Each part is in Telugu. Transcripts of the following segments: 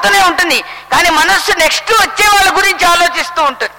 అవుతూనే ఉంటుంది కానీ మనస్సు నెక్స్ట్ వచ్చే వాళ్ళ గురించి ఆలోచిస్తూ ఉంటుంది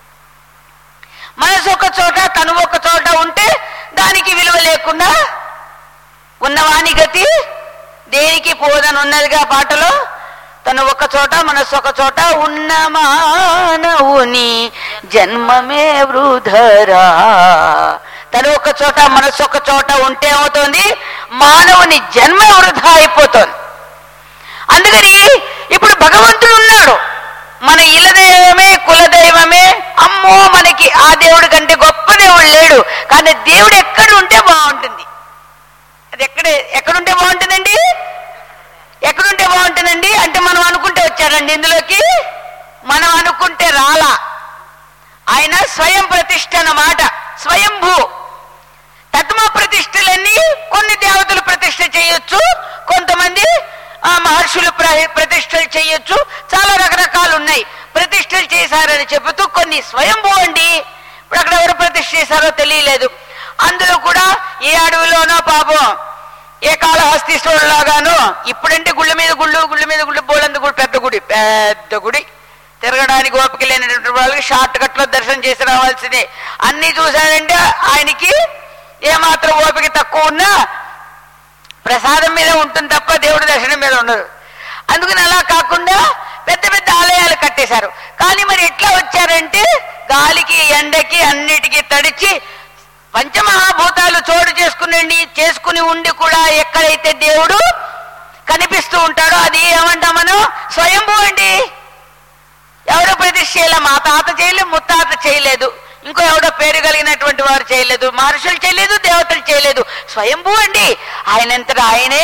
మనసు ఒక చోట తను ఒక చోట ఉంటే దానికి విలువ లేకుండా ఉన్నవాని గతి దేనికి పోదని ఉన్నదిగా పాటలో తను ఒక చోట మనసు ఒక చోట ఉన్న మానవుని జన్మమే వృధరా తను ఒక చోట మనసు ఒక చోట ఉంటే ఏమవుతుంది మానవుని జన్మ వృధా అయిపోతుంది అందుకని ఇప్పుడు భగవంతుడు ఉన్నాడు మన ఇలదైవమే కులదైవమే అమ్మో మనకి ఆ దేవుడి కంటే గొప్ప దేవుడు లేడు కానీ దేవుడు ఎక్కడ ఉంటే బాగుంటుంది అది ఎక్కడ ఎక్కడుంటే బాగుంటుందండి ఎక్కడుంటే బాగుంటుందండి అంటే మనం అనుకుంటే వచ్చాడండి ఇందులోకి మనం అనుకుంటే రాలా ఆయన స్వయం ప్రతిష్ఠ అన్నమాట స్వయంభూ తత్మ ప్రతిష్టలన్నీ కొన్ని దేవతలు ప్రతిష్ఠ చేయొచ్చు కొంతమంది ఆ మహర్షులు ప్ర- ప్రతిష్టలు చేయొచ్చు చాలా రకరకాలు ఉన్నాయి ప్రతిష్టలు చేశారని చెబుతూ కొన్ని స్వయంభూ అండి ఇప్పుడు అక్కడ ఎవరు ప్రతిష్ఠ చేశారో తెలియలేదు అందులో కూడా ఏ అడవిలోనో పాపం ఏ కాళహస్తీశ్వరులాగాను ఇప్పుడంటే గుళ్ళ మీద గుళ్ళు గుళ్ళ మీద గుళ్ళు బోలందు గుడి పెద్ద గుడి పెద్ద గుడి తిరగడానికి ఓపిక లేనటువంటి వాళ్ళకి షార్ట్ కట్ లో దర్శనం చేసి రావాల్సిందే అన్ని చూశాడంటే ఆయనకి ఏమాత్రం ఓపిక తక్కువ ఉన్నా ప్రసాదం మీద ఉంటుంది తప్ప దేవుడి దర్శనం మీద ఉండదు అందుకని అలా కాకుండా పెద్ద పెద్ద ఆలయాలు కట్టేశారు కానీ మరి ఎట్లా వచ్చారంటే గాలికి ఎండకి అన్నిటికీ తడిచి పంచమహాభూతాలు చోటు చేసుకునండి చేసుకుని ఉండి కూడా ఎక్కడైతే దేవుడు కనిపిస్తూ ఉంటాడో అది ఏమంటాం మనం స్వయంభూ అండి ఎవడో ప్రతిష్ఠ చేయలే మా తాత చేయలేదు ముత్తాత చేయలేదు ఇంకో ఎవడో పేరు కలిగినటువంటి వారు చేయలేదు మహర్షులు చేయలేదు దేవతలు చేయలేదు స్వయంభూ అండి ఆయనంతటా ఆయనే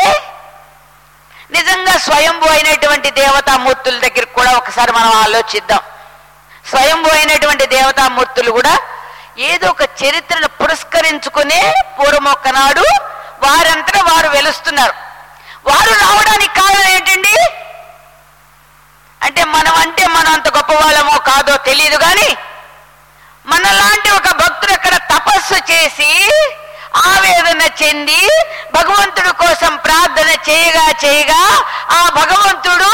నిజంగా స్వయంభూ అయినటువంటి దేవతామూర్తుల దగ్గరికి కూడా ఒకసారి మనం ఆలోచిద్దాం స్వయంభూ అయినటువంటి దేవతామూర్తులు కూడా ఏదో ఒక చరిత్రను పురస్కరించుకునే పూర్వం ఒక్కనాడు వారంతటా వారు వెలుస్తున్నారు వారు రావడానికి కారణం ఏంటండి అంటే మనం అంటే మనం అంత గొప్ప వాళ్ళమో కాదో తెలియదు కానీ మనలాంటి ఒక భక్తుడు అక్కడ తపస్సు చేసి ఆవేదన చెంది భగవంతుడి కోసం ప్రార్థన చేయగా చేయగా ఆ భగవంతుడు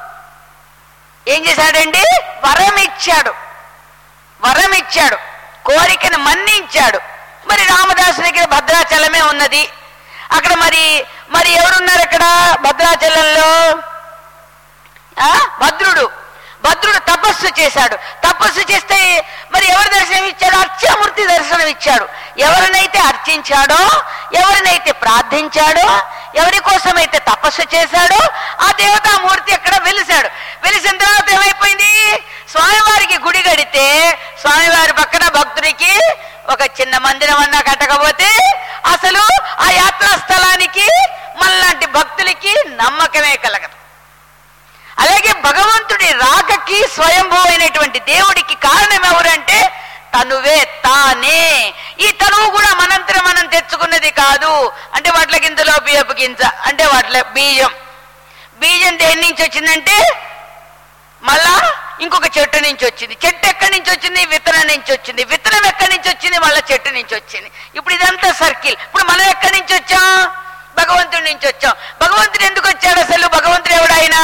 ఏం చేశాడండి వరం ఇచ్చాడు వరం ఇచ్చాడు కోరికను మన్నించాడు మరి రామదాసు దగ్గర భద్రాచలమే ఉన్నది అక్కడ మరి మరి ఎవరున్నారు అక్కడ భద్రాచలంలో ఆ భద్రుడు భద్రుడు తపస్సు చేశాడు తపస్సు చేస్తే మరి ఎవరు దర్శనం ఇచ్చాడు అర్చామూర్తి దర్శనం ఇచ్చాడు ఎవరినైతే అర్చించాడో ఎవరినైతే ప్రార్థించాడో ఎవరి కోసమైతే తపస్సు చేశాడో ఆ దేవతామూర్తి అక్కడ వెలిశాడు వెలిసిన తర్వాత ఏమైపోయింది స్వామివారికి గుడి కడితే స్వామివారి పక్కన భక్తుడికి ఒక చిన్న మందిరం అన్నా కట్టకపోతే అసలు ఆ యాత్రా స్థలానికి మనలాంటి భక్తులకి నమ్మకమే కలగదు అలాగే భగవంతుడి రాకకి స్వయంభూ అయినటువంటి దేవుడికి కారణం ఎవరంటే తనువే తానే ఈ తనువు కూడా మనంతరం మనం తెచ్చుకున్నది కాదు అంటే వాట్ల గింజలో బియ్యపు గింజ అంటే వాట్ల బీజం బీజం దేని నుంచి వచ్చిందంటే మళ్ళా ఇంకొక చెట్టు నుంచి వచ్చింది చెట్టు ఎక్కడి నుంచి వచ్చింది విత్తనం నుంచి వచ్చింది విత్తనం ఎక్కడి నుంచి వచ్చింది మళ్ళా చెట్టు నుంచి వచ్చింది ఇప్పుడు ఇదంతా సర్కిల్ ఇప్పుడు మనం ఎక్కడి నుంచి వచ్చాం భగవంతుడి నుంచి వచ్చాం భగవంతుడు ఎందుకు వచ్చాడు అసలు భగవంతుడు ఎవడాయనా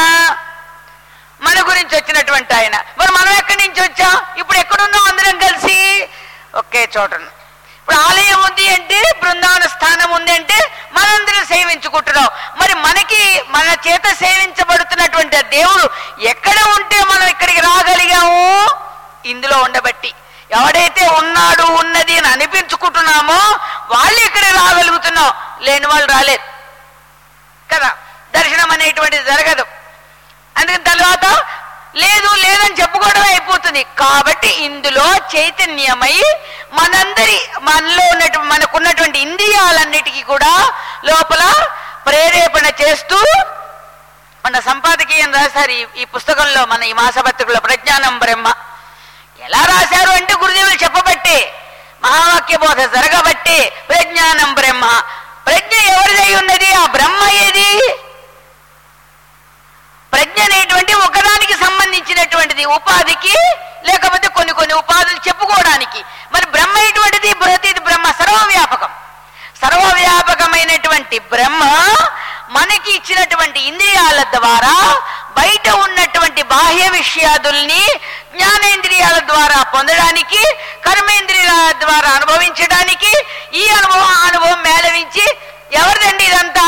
మన గురించి వచ్చినటువంటి ఆయన మరి మనం ఎక్కడి నుంచి వచ్చాం ఇప్పుడు ఎక్కడున్నాం అందరం కలిసి ఒకే చోట ఉన్నాం. ఇప్పుడు ఆలయం ఉంది అంటే బృందావన స్థానం ఉంది అంటే మనందరం సేవించుకుంటున్నాం మరి మనకి మన చేత సేవించబడుతున్నటువంటి ఆ దేవుడు ఎక్కడ ఉంటే మనం ఇక్కడికి రాగలిగాము ఇందులో ఉండబట్టి ఎవడైతే ఉన్నాడు ఉన్నది అని అనిపించుకుంటున్నామో వాళ్ళు ఇక్కడ రాగలుగుతున్నాం లేని వాళ్ళు రాలేదు కదా దర్శనం అనేటువంటిది జరగదు అందుకని తర్వాత లేదు లేదని చెప్పుకోవడమే అయిపోతుంది కాబట్టి ఇందులో చైతన్యమై మనందరి మనలో ఉన్నటు మనకున్నటువంటి ఇంద్రియాలన్నిటికీ కూడా లోపల ప్రేరేపణ చేస్తూ మన సంపాదకీయం రాశారు ఈ- ఈ పుస్తకంలో మన ఈ మాసపత్రికలో ప్రజ్ఞానం బ్రహ్మ ఎలా రాశారు అంటే గురుదేవులు చెప్పబట్టే మహావాక్య బోధ జరగబట్టే ప్రజ్ఞానం బ్రహ్మ ప్రజ్ఞ ఎవరిదై ఉన్నది ఆ బ్రహ్మ ఏది ప్రజ్ఞ అనేటువంటి ఒకదానికి సంబంధించినటువంటిది ఉపాధికి లేకపోతే కొన్ని కొన్ని ఉపాధులు చెప్పుకోవడానికి మరి బ్రహ్మ ఎటువంటిది బృహతీది బ్రహ్మ సర్వవ్యాపకం సర్వవ్యాపకమైనటువంటి బ్రహ్మ మనకి ఇచ్చినటువంటి ఇంద్రియాల ద్వారా బయట ఉన్న బాహ్య విషయాదుల్ని జ్ఞానేంద్రియాల ద్వారా పొందడానికి కర్మేంద్రియాల ద్వారా అనుభవించడానికి ఈ అనుభవం ఆ అనుభవం మేళవించి ఎవరిదండి ఇదంతా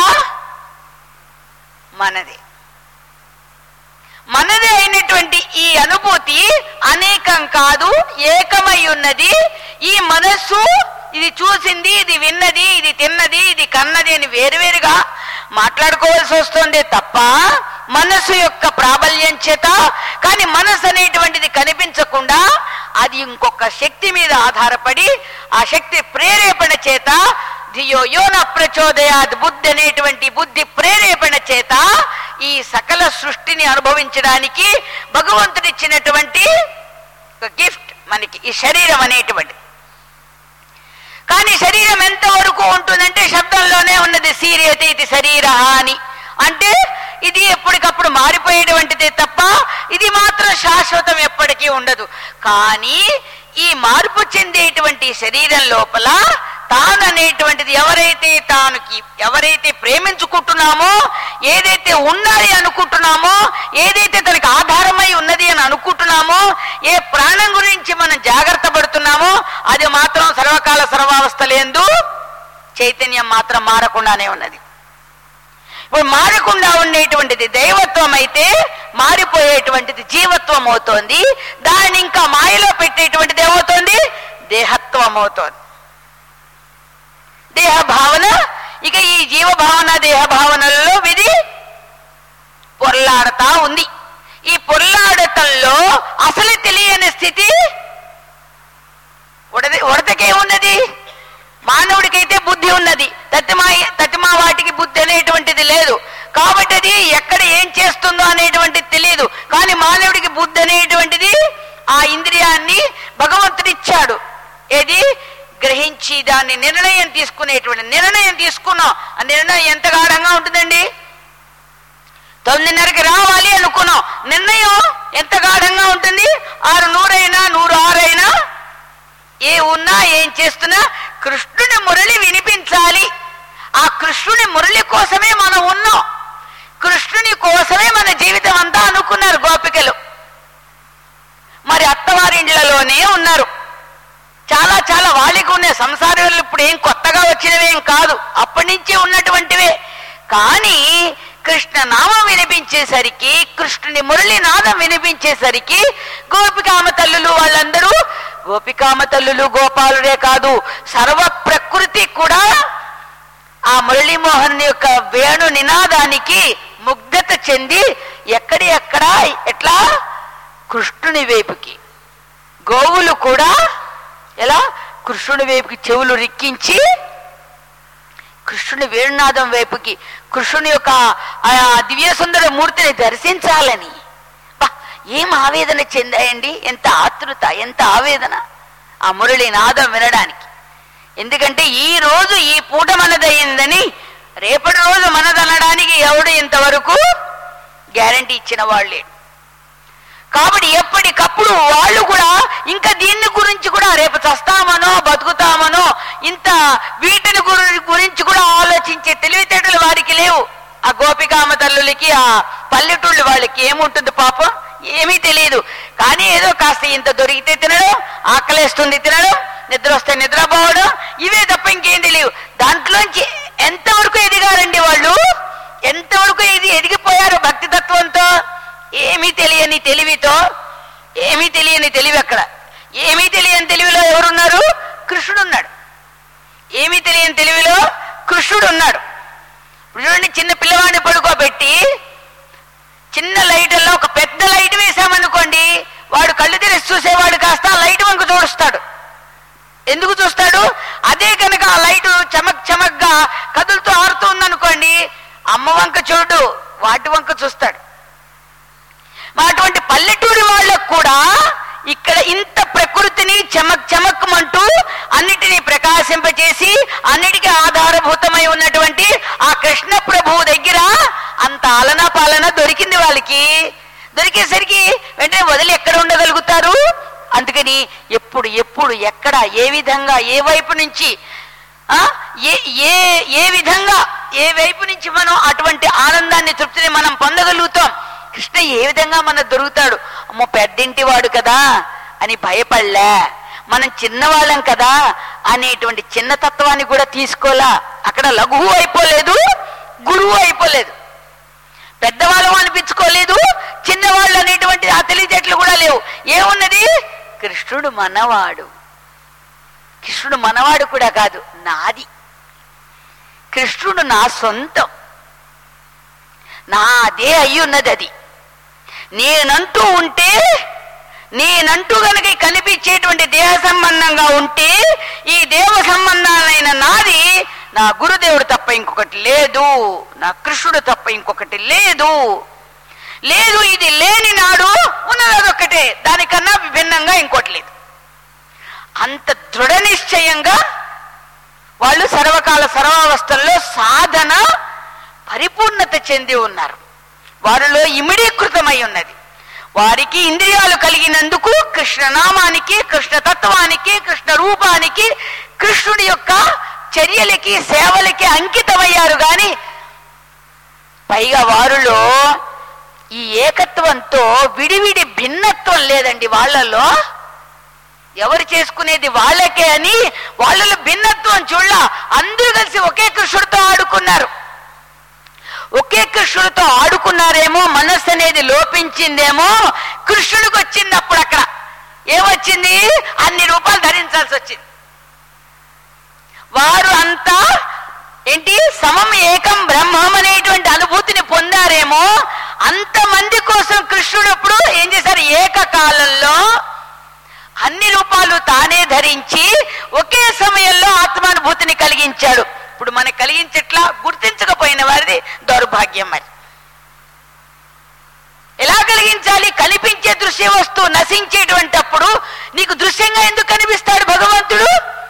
మనది మనదే అయినటువంటి ఈ అనుభూతి అనేకం కాదు ఏకమై ఉన్నది ఈ మనస్సు ఇది చూసింది ఇది విన్నది ఇది తిన్నది ఇది కన్నది అని వేరువేరుగా మాట్లాడుకోవాల్సి వస్తుంది తప్ప మనస్సు యొక్క ప్రాబల్యం చేత కానీ మనస్సు అనేటువంటిది కనిపించకుండా అది ఇంకొక శక్తి మీద ఆధారపడి ఆ శక్తి ప్రేరేపణ చేత ధియో యోన ప్రచోదయాద్ బుద్ధి అనేటువంటి బుద్ధి ప్రేరేపణ చేత ఈ సకల సృష్టిని అనుభవించడానికి భగవంతుడిచ్చినటువంటి ఒక గిఫ్ట్ మనకి ఈ శరీరం అనేటువంటి కానీ శరీరం ఎంత వరకు ఉంటుందంటే శబ్దంలోనే ఉన్నది సీరియతే ఇది శరీర అని అంటే ఇది ఎప్పటికప్పుడు మారిపోయేటువంటిదే తప్ప ఇది మాత్రం శాశ్వతం ఎప్పటికీ ఉండదు కానీ ఈ మార్పు చెందేటువంటి శరీరం లోపల తాను అనేటువంటిది ఎవరైతే తానుకి ఎవరైతే ప్రేమించుకుంటున్నామో ఏదైతే ఉన్నది అనుకుంటున్నామో ఏదైతే తనకి ఆధారమై ఉన్నది అని అనుకుంటున్నామో ఏ ప్రాణం గురించి మనం జాగ్రత్త పడుతున్నామో అది మాత్రం సర్వకాల సర్వావస్థలేందు చైతన్యం మాత్రం మారకుండానే ఉన్నది ఇప్పుడు మారకుండా ఉండేటువంటిది దైవత్వం అయితే మారిపోయేటువంటిది జీవత్వం అవుతోంది దాన్ని ఇంకా మాయలో పెట్టేటువంటిది ఏమవుతోంది దేహత్వం అవుతోంది దేహ భావన ఇక ఈ జీవ భావన దేహ భావనలలో విధి పొర్లాడుతా ఉంది ఈ పొర్లాడటంలో అసలు తెలియని స్థితి ఉడది ఉడతకేమున్నది మానవుడికైతే బుద్ధి ఉన్నది తత్తిమా తత్తిమా వాటికి బుద్ధి అనేటువంటిది లేదు కాబట్టి అది ఎక్కడ ఏం చేస్తుందో అనేటువంటిది తెలియదు కానీ మానవుడికి బుద్ధి అనేటువంటిది ఆ ఇంద్రియాన్ని భగవంతుడు ఇచ్చాడు ఏది గ్రహించి దాన్ని నిర్ణయం తీసుకునేటువంటి నిర్ణయం తీసుకున్నాం ఆ నిర్ణయం ఎంత గాఢంగా ఉంటుందండి తొమ్మిదిన్నరకి రావాలి అనుకున్నాం నిర్ణయం ఎంత గాఢంగా ఉంటుంది ఆరు నూరైనా నూరు ఆరైనా ఏ ఉన్నా ఏం చేస్తున్నా కృష్ణుని మురళి వినిపించాలి ఆ కృష్ణుని మురళి కోసమే మనం ఉన్నాం కృష్ణుని కోసమే మన జీవితం అంతా అనుకున్నారు గోపికలు మరి అత్తవారిండ్లలోనే ఉన్నారు చాలా చాలా వాళ్ళకి ఉన్న సంసారాలు ఇప్పుడు ఏం కొత్తగా వచ్చినవేం కాదు అప్పటి నుంచి ఉన్నటువంటివే కానీ కృష్ణ నామం వినిపించేసరికి కృష్ణుని మురళి నాదం వినిపించేసరికి గోపికామ తల్లులు వాళ్ళందరూ గోపికామ తల్లులు గోపాలుడే కాదు సర్వ ప్రకృతి కూడా ఆ మురళీమోహన్ యొక్క వేణు నినాదానికి ముగ్ధత చెంది ఎక్కడి ఎక్కడ ఎట్లా కృష్ణుని వైపుకి గోవులు కూడా ఎలా కృష్ణుని వైపుకి చెవులు రిక్కించి కృష్ణుని వేణునాదం వైపుకి కృష్ణుని యొక్క ఆ దివ్య సుందర మూర్తిని దర్శించాలని బా, ఏం ఆవేదన చెందాయండి ఎంత ఆతృత ఎంత ఆవేదన ఆ మురళి నాదం వినడానికి ఎందుకంటే ఈ రోజు ఈ పూట మనదయ్యిందని రేపటి రోజు మనదనడానికి ఎవడు ఇంతవరకు గ్యారంటీ ఇచ్చిన వాళ్ళే కాబట్టి ఎప్పటికప్పుడు వాళ్ళు కూడా ఇంకా దీన్ని గురించి కూడా రేపు చస్తామనో బతుకుతామనో ఇంత వీటిని గురి- గురించి కూడా ఆలోచించే తెలివితేటలు వారికి లేవు ఆ గోపికామ తల్లులకి ఆ పల్లెటూళ్ళు వాళ్ళకి ఏముంటుంది పాపం ఏమీ తెలియదు కానీ ఏదో కాస్త ఇంత దొరికితే తినడం ఆకలేస్తుంది తినడం నిద్ర వస్తే నిద్రపోవడం ఇవే తప్ప ఇంకేం తెలియదు దాంట్లోంచి ఎంతవరకు ఎదిగారండి వాళ్ళు ఎంతవరకు ఇది ఎదిగిపోయారు భక్తి తత్వంతో ఏమీ తెలియని తెలివితో ఏమీ తెలియని తెలివి అక్కడ ఏమీ తెలియని తెలివిలో ఎవరున్నారు కృష్ణుడు ఉన్నాడు ఏమీ తెలియని తెలివిలో కృష్ణుడు ఉన్నాడు ఇప్పుడు చూడండి చిన్న పిల్లవాడిని పడుకోబెట్టి చిన్న లైట్లో ఒక పెద్ద లైట్ వేసామనుకోండి వాడు కళ్ళు తెరిచి చూసేవాడు కాస్త ఆ లైట్ వంక చూస్తాడు ఎందుకు చూస్తాడు అదే కనుక ఆ లైట్ చమక్ చమక్గా కదులుతూ ఆరుతూ ఉందనుకోండి అమ్మ వంక చూడు వాటి వంక చూస్తాడు మా అటువంటి పల్లెటూరి వాళ్ళకు కూడా ఇక్కడ ఇంత ప్రకృతిని చమక్ చమక్మంటూ అన్నిటినీ ప్రకాశింపచేసి అన్నిటికీ ఆధారభూతమై ఉన్నటువంటి ఆ కృష్ణ ప్రభువు దగ్గర అంత ఆలన పాలన దొరికింది వాళ్ళకి దొరికేసరికి వెంటనే వదిలి ఎక్కడ ఉండగలుగుతారు అందుకని ఎప్పుడు ఎప్పుడు ఎక్కడ ఏ విధంగా ఏ వైపు నుంచి ఆ ఏ ఏ ఏ విధంగా ఏ వైపు నుంచి మనం అటువంటి ఆనందాన్ని తృప్తిని మనం పొందగలుగుతాం కృష్ణ ఏ విధంగా మన దొరుకుతాడు అమ్మో పెద్దింటి వాడు కదా అని భయపడలే మనం చిన్నవాళ్ళం కదా అనేటువంటి చిన్న తత్వాన్ని కూడా తీసుకోలా అక్కడ లఘువు అయిపోలేదు గురువు అయిపోలేదు పెద్దవాళ్ళం అనిపించుకోలేదు చిన్నవాళ్ళు అనేటువంటి ఆ తెలివితేటలు కూడా లేవు ఏమున్నది కృష్ణుడు మనవాడు కృష్ణుడు మనవాడు కూడా కాదు నాది కృష్ణుడు నా సొంతం నాదే అయి ఉన్నది అది నేనంటూ ఉంటే నేనంటూ గనక ఈ కనిపించేటువంటి దేహ సంబంధంగా ఉంటే ఈ దేవ సంబంధాలైన నాది నా గురుదేవుడు తప్ప ఇంకొకటి లేదు నా కృష్ణుడు తప్ప ఇంకొకటి లేదు లేదు ఇది లేని నాడు ఉన్నది అదొక్కటే దానికన్నా విభిన్నంగా ఇంకోటి లేదు అంత దృఢ నిశ్చయంగా వాళ్ళు సర్వకాల సర్వావస్థల్లో సాధన పరిపూర్ణత చెంది ఉన్నారు వారిలో ఇమిడీకృతమై ఉన్నది వారికి ఇంద్రియాలు కలిగినందుకు కృష్ణనామానికి కృష్ణ తత్వానికి కృష్ణ రూపానికి కృష్ణుడి యొక్క చర్యలకి సేవలకి అంకితమయ్యారు గాని పైగా వారిలో ఈ ఏకత్వంతో విడివిడి భిన్నత్వం లేదండి వాళ్ళలో ఎవరు చేసుకునేది వాళ్ళకే అని వాళ్ళలో భిన్నత్వం చూడ అందరూ కలిసి ఒకే కృష్ణుడితో ఆడుకున్నారు ఒకే కృష్ణుడితో ఆడుకున్నారేమో మనస్సు అనేది లోపించిందేమో కృష్ణుడికి వచ్చింది అప్పుడు అక్కడ ఏమొచ్చింది అన్ని రూపాయలు ధరించాల్సి వచ్చింది వారు అంతా ఏంటి సమం ఏకం బ్రహ్మం అనేటువంటి అనుభూతిని పొందారేమో అంతమంది కోసం కృష్ణుడు ఇప్పుడు ఏం చేశారు ఏకకాలంలో అన్ని రూపాలు తానే ధరించి ఒకే సమయంలో ఆత్మానుభూతిని కలిగించాడు ఇప్పుడు మనకు కలిగించట్లా గుర్తించకపోయిన వారిది దౌర్భాగ్యం మరి ఎలా కలిగించాలి కనిపించే దృశ్య వస్తువు నశించేటువంటి అప్పుడు నీకు దృశ్యంగా ఎందుకు కనిపిస్తాడు భగవంతుడు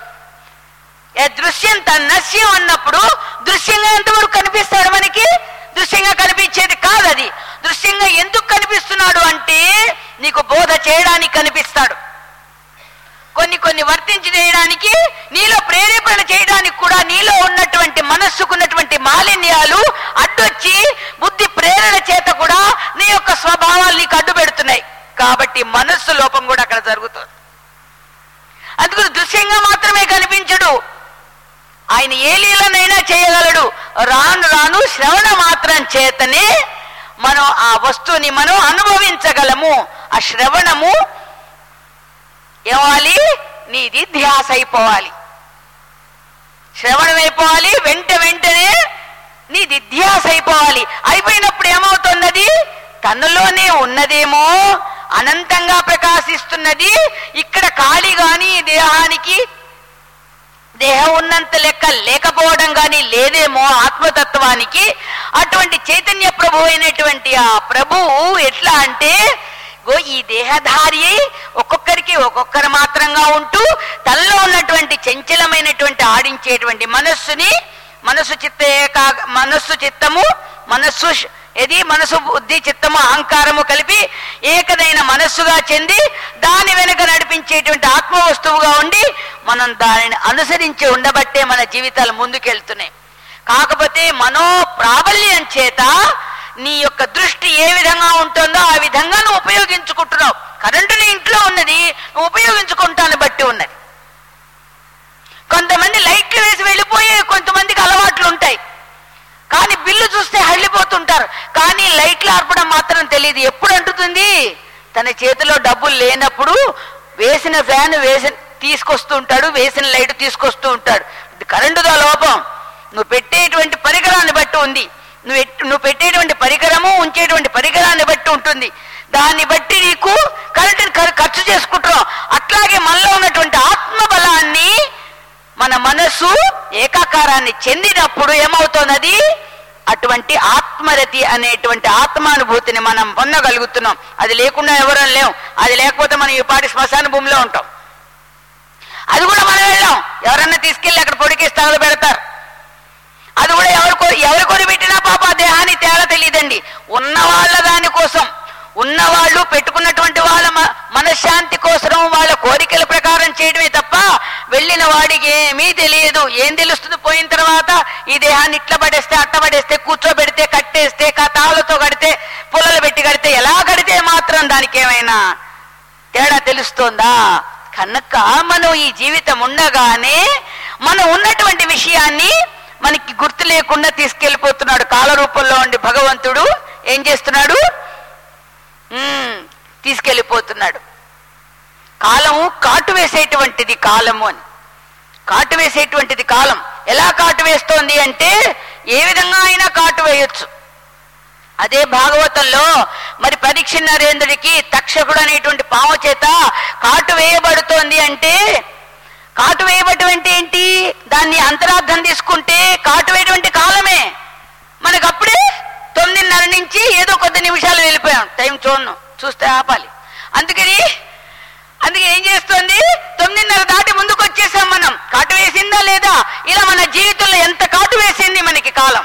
ఏ దృశ్యం తన నశ్యం అన్నప్పుడు దృశ్యంగా ఎంతవరకు కనిపిస్తాడు మనకి దృశ్యంగా కనిపించేది కాదు అది దృశ్యంగా ఎందుకు కనిపిస్తున్నాడు అంటే నీకు బోధ చేయడానికి కనిపిస్తాడు కొన్ని కొన్ని వర్తించి చేయడానికి నీలో ప్రేరేపణ చేయడానికి కూడా నీలో ఉన్నటువంటి మనస్సుకున్నటువంటి మాలిన్యాలు అడ్డొచ్చి బుద్ధి ప్రేరణ చేత కూడా నీ యొక్క స్వభావాలు నీకు అడ్డు పెడుతున్నాయి కాబట్టి మనస్సు లోపం కూడా అక్కడ జరుగుతుంది అందుకు దృశ్యంగా మాత్రమే కనిపించడు ఆయన ఏ లీలనైనా చేయగలడు రాను రాను శ్రవణ మాత్రం చేతనే మనం ఆ వస్తువుని మనం అనుభవించగలము ఆ శ్రవణము ఏమవాలి నీది ధ్యాస అయిపోవాలి శ్రవణం అయిపోవాలి వెంట వెంటనే నీది ధ్యాస అయిపోవాలి అయిపోయినప్పుడు ఏమవుతున్నది తనలోనే ఉన్నదేమో అనంతంగా ప్రకాశిస్తున్నది ఇక్కడ ఖాళీ గాని ఈ దేహానికి దేహం ఉన్నంత లెక్క లేకపోవడం కానీ లేదేమో ఆత్మతత్వానికి అటువంటి చైతన్య ప్రభు అయినటువంటి ఆ ప్రభువు ఎట్లా అంటే గో ఈ దేహధారి అయి ఒక్కొక్కరికి ఒక్కొక్కరు మాత్రంగా ఉంటూ తనలో ఉన్నటువంటి చంచలమైనటువంటి ఆడించేటువంటి మనస్సుని మనస్సు చిత్త ఏకా మనస్సు చిత్తము మనస్సు శ- ఇది మనసు బుద్ధి చిత్తము అహంకారము కలిపి ఏకదైన మనస్సుగా చెంది దాని వెనుక నడిపించేటువంటి ఆత్మ వస్తువుగా ఉండి మనం దానిని అనుసరించి ఉండబట్టే మన జీవితాలు ముందుకెళ్తున్నాయి కాకపోతే మనో ప్రాబల్యం చేత నీ యొక్క దృష్టి ఏ విధంగా ఉంటుందో ఆ విధంగా నువ్వు ఉపయోగించుకుంటున్నావు కరెంటు నీ ఇంట్లో ఉన్నది నువ్వు ఉపయోగించుకుంటాను బట్టి ఉన్నది కొంతమంది లైట్లు వేసి వెళ్ళిపోయే కొంతమందికి అలవాట్లు ఉంటాయి కానీ బిల్లు చూస్తే హళ్ళిపోతుంటారు కానీ లైట్లు ఆర్పడం మాత్రం తెలియదు ఎప్పుడు అంటుతుంది తన చేతిలో డబ్బులు లేనప్పుడు వేసిన ఫ్యాన్ వేసిన తీసుకొస్తూ ఉంటాడు వేసిన లైట్ తీసుకొస్తూ ఉంటాడు ఇది కరెంటుదా లోపం నువ్వు పెట్టేటువంటి పరికరాన్ని బట్టి ఉంది నువ్వు ఎట్- నువ్వు పెట్టేటువంటి పరికరము ఉంచేటువంటి పరికరాన్ని బట్టి ఉంటుంది దాన్ని బట్టి నీకు కరెంటుని ఖర్- ఖర్చు చేసుకుంటున్నావు అట్లాగే మనలో ఉన్నటువంటి ఆత్మ బలాన్ని మన మనస్సు ఏకాకారాన్ని చెందినప్పుడు ఏమవుతున్నది అటువంటి ఆత్మరతి అనేటువంటి ఆత్మానుభూతిని మనం పొందగలుగుతున్నాం అది లేకుండా ఎవరం లేం అది లేకపోతే మనం ఈ పాటి శ్మశాన భూమిలో ఉంటాం అది కూడా మనం వెళ్ళాం ఎవరన్నా తీసుకెళ్ళి అక్కడ పొడికేసి తగలు పెడతారు అది కూడా ఎవరు కో- ఎవరు కొని పెట్టినా పాప ఆ దేహాన్ని తేడా తెలియదండి ఉన్న వాళ్ళ దాని కోసం ఉన్నవాళ్ళు పెట్టుకున్నటువంటి వాళ్ళ మ- మనశ్శాంతి కోసం వాళ్ళ కోరికల ప్రకారం చేయడమే తప్ప వెళ్ళిన వాడికి ఏమీ తెలియదు ఏం తెలుస్తుంది పోయిన తర్వాత ఈ దేహాన్ని ఇట్లా పడేస్తే అట్ట పడేస్తే కూర్చోబెడితే కట్టేస్తే కా- తాళ్ళతో కడితే పుల్లలు పెట్టి కడితే ఎలా కడితే మాత్రం దానికి ఏమైనా తేడా తెలుస్తోందా కనుక మనం ఈ జీవితం ఉండగానే మనం ఉన్నటువంటి విషయాన్ని మనకి గుర్తు లేకుండా తీసుకెళ్లిపోతున్నాడు కాల రూపంలో ఉండి భగవంతుడు ఏం చేస్తున్నాడు ఉమ్, తీసుకెళ్లిపోతున్నాడు కాలము కాటు వేసేటువంటిది కాలము అని కాటు వేసేటువంటిది కాలం ఎలా కాటు వేస్తోంది అంటే ఏ విధంగా అయినా కాటు వేయొచ్చు అదే భాగవతంలో మరి పరీక్ష నరేంద్రుడికి తక్షకుడు అనేటువంటి పాము చేత కాటు వేయబడుతోంది అంటే కాటు వేయబడటం అంటే ఏంటి దాన్ని అంతరార్థం తీసుకుంటే కాటు వేయటువంటి కాలమే మనకు అప్పుడే తొమ్మిదిన్నర నుంచి ఏదో కొద్ది నిమిషాలు వెళ్ళిపోయాం టైం చూడను చూస్తే ఆపాలి అందుకని అందుకే ఏం చేస్తుంది తొమ్మిదిన్నర దాటి ముందుకు వచ్చేసాం మనం కాటు వేసిందా లేదా ఇలా మన జీవితంలో ఎంత కాటు వేసింది మనకి కాలం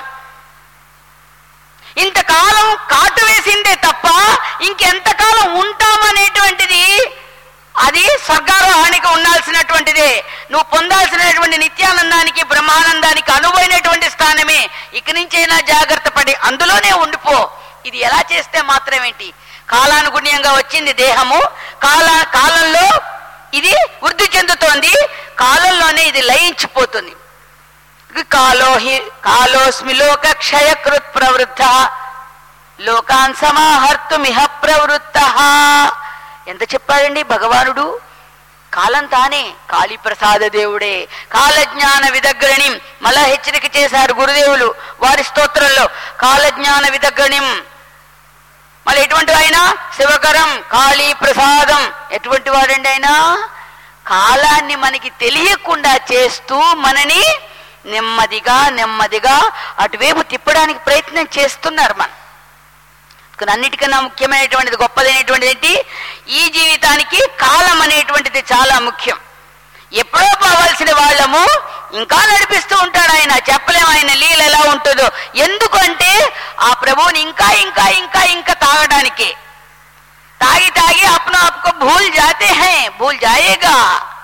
ఇంతకాలం కాటు వేసిందే తప్ప ఇంకెంతకాలం ఉంటామనేటువంటిది అది స్వర్గారోహానికి ఉండాల్సినటువంటిదే నువ్వు పొందాల్సినటువంటి నిత్యానందానికి బ్రహ్మానందానికి అనువైనటువంటి స్థానమే ఇక నుంచైనా జాగ్రత్త పడి అందులోనే ఉండిపో ఇది ఎలా చేస్తే మాత్రమేంటి కాలానుగుణ్యంగా వచ్చింది దేహము కాల కాలంలో ఇది వృద్ధి చెందుతోంది కాలంలోనే ఇది లయించిపోతుంది కాలోహి కాలోస్మి లోక క్షయకృత్ ప్రవృద్ధ లోకాన్ సమాహర్తుమిహ ప్రవృత్త ఎంత చెప్పాడండి భగవానుడు కాలం తానే కాళీప్రసాద దేవుడే కాలజ్ఞాన విదగ్రణిం మళ్ళా హెచ్చరిక చేశారు గురుదేవులు వారి స్తోత్రంలో కాలజ్ఞాన విదగ్రణిం మళ్ళీ ఎటువంటి ఆయన శివకరం కాళీ ప్రసాదం ఎటువంటి వాడండి ఆయన కాలాన్ని మనకి తెలియకుండా చేస్తూ మనని నెమ్మదిగా నెమ్మదిగా అటువైపు తిప్పడానికి ప్రయత్నం చేస్తున్నారు మనం కానీ అన్నిటికన్నా ముఖ్యమైనటువంటిది గొప్పదైనటువంటిది ఏంటి ఈ జీవితానికి కాలం అనేటువంటిది చాలా ముఖ్యం ఎప్పుడో పోవాల్సిన వాళ్ళము ఇంకా నడిపిస్తూ ఉంటాడు ఆయన చెప్పలేం ఆయన లీల ఎలా ఉంటుందో ఎందుకంటే ఆ ప్రభువుని ఇంకా ఇంకా ఇంకా ఇంకా తాగడానికి తాగి తాగి అప్న ఆప్కో భూల్ జాతే హై భూల్ జాయేగా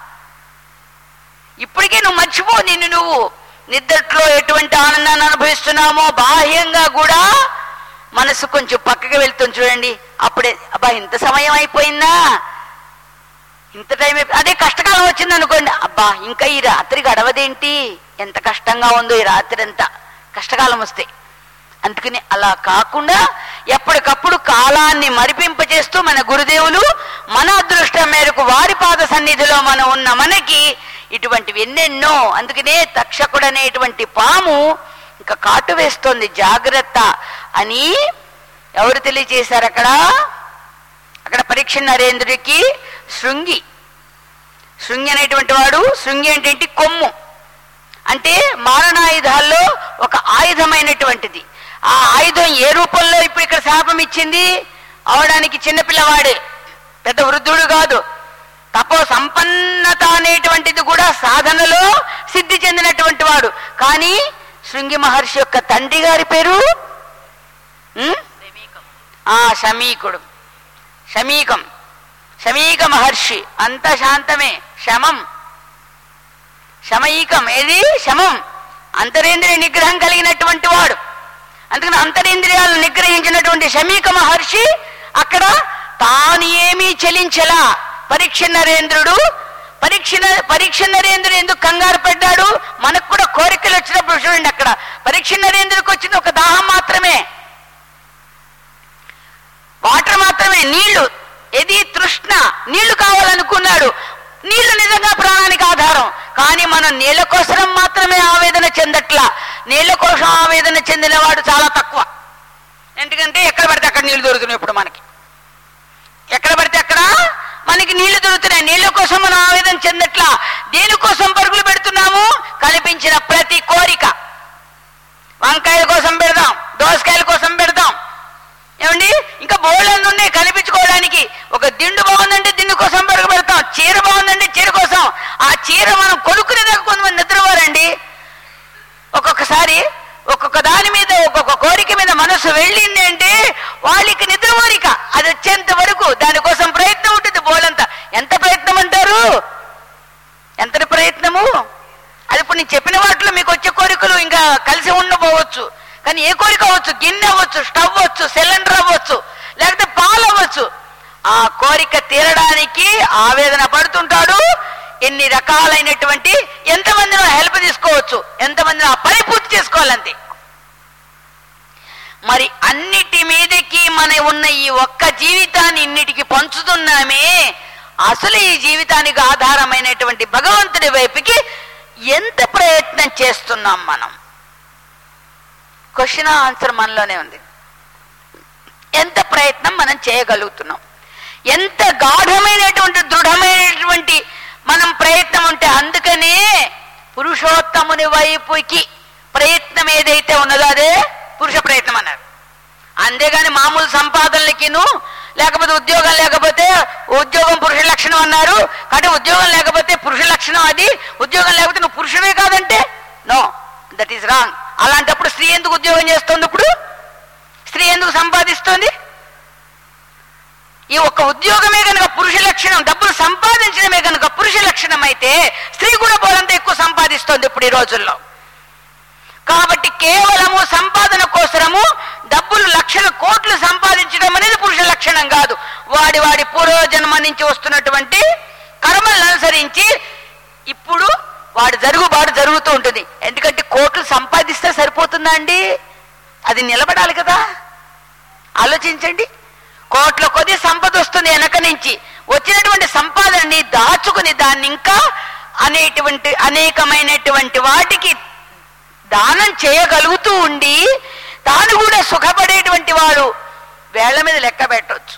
ఇప్పటికే నువ్వు మర్చిపో నిన్ను నువ్వు నిద్రలో ఎటువంటి ఆనందాన్ని అనుభవిస్తున్నామో బాహ్యంగా కూడా మనసు కొంచెం పక్కకి వెళ్తుంది చూడండి అప్పుడే అబ్బా ఇంత సమయం అయిపోయిందా ఇంత టైం అయిపో- అదే కష్టకాలం వచ్చింది అనుకోండి అబ్బా ఇంకా ఈ రాత్రి గడవదేంటి ఎంత కష్టంగా ఉందో ఈ రాత్రి అంతా కష్టకాలం వస్తే అందుకని అలా కాకుండా ఎప్పటికప్పుడు కాలాన్ని మరిపింపచేస్తూ మన గురుదేవులు మన అదృష్టం మేరకు వారి పాద సన్నిధిలో మనం ఉన్న మనకి ఇటువంటివి ఎన్నెన్నో అందుకనే తక్షకుడు అనేటువంటి పాము ఇంకా కాటు వేస్తోంది జాగ్రత్త అని ఎవరు తెలియజేశారు అక్కడ అక్కడ పరీక్ష నరేంద్రుడికి శృంగి శృంగి అనేటువంటి వాడు శృంగి అంటే ఏంటి కొమ్ము అంటే మారణాయుధాల్లో ఒక ఆయుధమైనటువంటిది ఆ ఆయుధం ఏ రూపంలో ఇప్పుడు ఇక్కడ శాపం ఇచ్చింది అవడానికి చిన్నపిల్లవాడే పెద్ద వృద్ధుడు కాదు తపో సంపన్నత అనేటువంటిది కూడా సాధనలో సిద్ధి చెందినటువంటి వాడు కానీ శృంగి మహర్షి యొక్క తండ్రి గారి పేరు ఉం? ఆ శమీకుడు శమీకం శమీక మహర్షి అంత శాంతమే శమం శమయికం ఏది శమం అంతరేంద్రియ నిగ్రహం కలిగినటువంటి వాడు అందుకని అంతరేంద్రియాలను నిగ్రహించినటువంటి శమీక మహర్షి అక్కడ తాను ఏమీ చెలించలా పరీక్ష నరేంద్రుడు పరీక్ష పరీక్ష నరేంద్రుడు ఎందుకు కంగారు పడ్డాడు మనకు కూడా కోరికలు వచ్చినప్పుడు చూడండి అక్కడ పరీక్ష నరేంద్రుడికి వచ్చింది ఒక దాహం మాత్రమే వాటర్ మాత్రమే నీళ్లు ఏది తృష్ణ నీళ్లు కావాలనుకున్నాడు నీళ్లు నిజంగా ప్రాణానికి ఆధారం కానీ మనం నీళ్ల కోసం మాత్రమే ఆవేదన చెందట్లా నీళ్ల కోసం ఆవేదన చెందినవాడు చాలా తక్కువ ఎందుకంటే ఎక్కడ పడితే అక్కడ నీళ్లు దొరుకుతున్నాయి ఇప్పుడు మనకి ఎక్కడ పడితే అక్కడ మనకి నీళ్లు దొరుకుతున్నాయి నీళ్ల కోసం మనం ఆవేదన చెందట్లా దేనికోసం పరుగులు పెడుతున్నాము కనిపించిన ప్రతి కోరిక వంకాయల కోసం పెడదాం దోసకాయల కోసం పెడదాం ఏమండి ఇంకా బోళ్ళన్ని ఉన్నాయి కనిపించుకోవడానికి ఒక దిండు బాగుందంటే దిండు కోసం పరుగు పెడతాం చీర బాగుందంటే చీర కోసం ఆ చీర మనం కొనుక్కునేదాకా కొంతమంది నిద్రపోరండి ఒక్కొక్కసారి ఒక్కొక్క దాని మీద ఒక్కొక్క కోరిక మీద మనసు వెళ్ళింది అంటే వాళ్ళకి నిద్ర కోరిక అది వచ్చేంత వరకు దానికోసం ప్రయత్నం ఉంటుంది బోలంతా ఎంత ప్రయత్నం అంటారు తీసుకోవచ్చు కానీ ఏ కోరిక అవ్వచ్చు గిన్నె అవ్వచ్చు స్టవ్ అవ్వచ్చు సిలిండర్ అవ్వచ్చు లేకపోతే పాలు అవ్వచ్చు ఆ కోరిక తీరడానికి ఆవేదన పడుతుంటాడు ఎన్ని రకాలైనటువంటి ఎంతమందినో హెల్ప్ తీసుకోవచ్చు ఎంతమందినో ఆ పని పూర్తి చేసుకోవాలంతే మరి అన్నిటి మీదకి మన ఉన్న ఈ ఒక్క జీవితాన్ని ఇన్నిటికి పంచుతున్నామే అసలు ఈ జీవితానికి ఆధారమైనటువంటి భగవంతుడి వైపుకి ఎంత ప్రయత్నం చేస్తున్నాం మనం క్వశ్చన్ ఆన్సర్ మనలోనే ఉంది ఎంత ప్రయత్నం మనం చేయగలుగుతున్నాం ఎంత గాఢమైనటువంటి దృఢమైనటువంటి మనం ప్రయత్నం ఉంటే అందుకనే పురుషోత్తముని వైపుకి ప్రయత్నం ఏదైతే ఉన్నదో అదే పురుష ప్రయత్నం అన్నారు అంతేగాని మామూలు సంపాదనలకిను లేకపోతే ఉద్యోగం లేకపోతే ఉద్యోగం పురుష లక్షణం అన్నారు కాబట్టి ఉద్యోగం లేకపోతే పురుష లక్షణం అది ఉద్యోగం లేకపోతే నువ్వు పురుషుడే కాదంటే నో దట్ ఈస్ రాంగ్ అలాంటప్పుడు స్త్రీ ఎందుకు ఉద్యోగం చేస్తుంది ఇప్పుడు స్త్రీ ఎందుకు సంపాదిస్తుంది ఈ ఒక్క ఉద్యోగమే కనుక పురుష లక్షణం డబ్బులు సంపాదించడమే కనుక పురుష లక్షణం అయితే స్త్రీ కూడా బోలంత ఎక్కువ సంపాదిస్తోంది ఇప్పుడు ఈ రోజుల్లో కాబట్టి కేవలము సంపాదన కోసరము డబ్బులు లక్షల కోట్లు సంపాదించడం అనేది పురుష లక్షణం కాదు వాడి వాడి పూర్వజన్మ నుంచి వస్తున్నటువంటి కర్మలను అనుసరించి ఇప్పుడు వాడు జరుగుబాటు జరుగుతూ ఉంటుంది ఎందుకంటే కోట్లు సంపాదిస్తే సరిపోతుందా అండి అది నిలబడాలి కదా ఆలోచించండి కోట్ల కొద్ది సంపద వస్తుంది వెనక నుంచి వచ్చినటువంటి సంపాదనని దాచుకుని దాన్ని ఇంకా అనేటువంటి అనేకమైనటువంటి వాటికి దానం చేయగలుగుతూ ఉండి తాను కూడా సుఖపడేటువంటి వాడు వేళ్ల మీద లెక్క పెట్టవచ్చు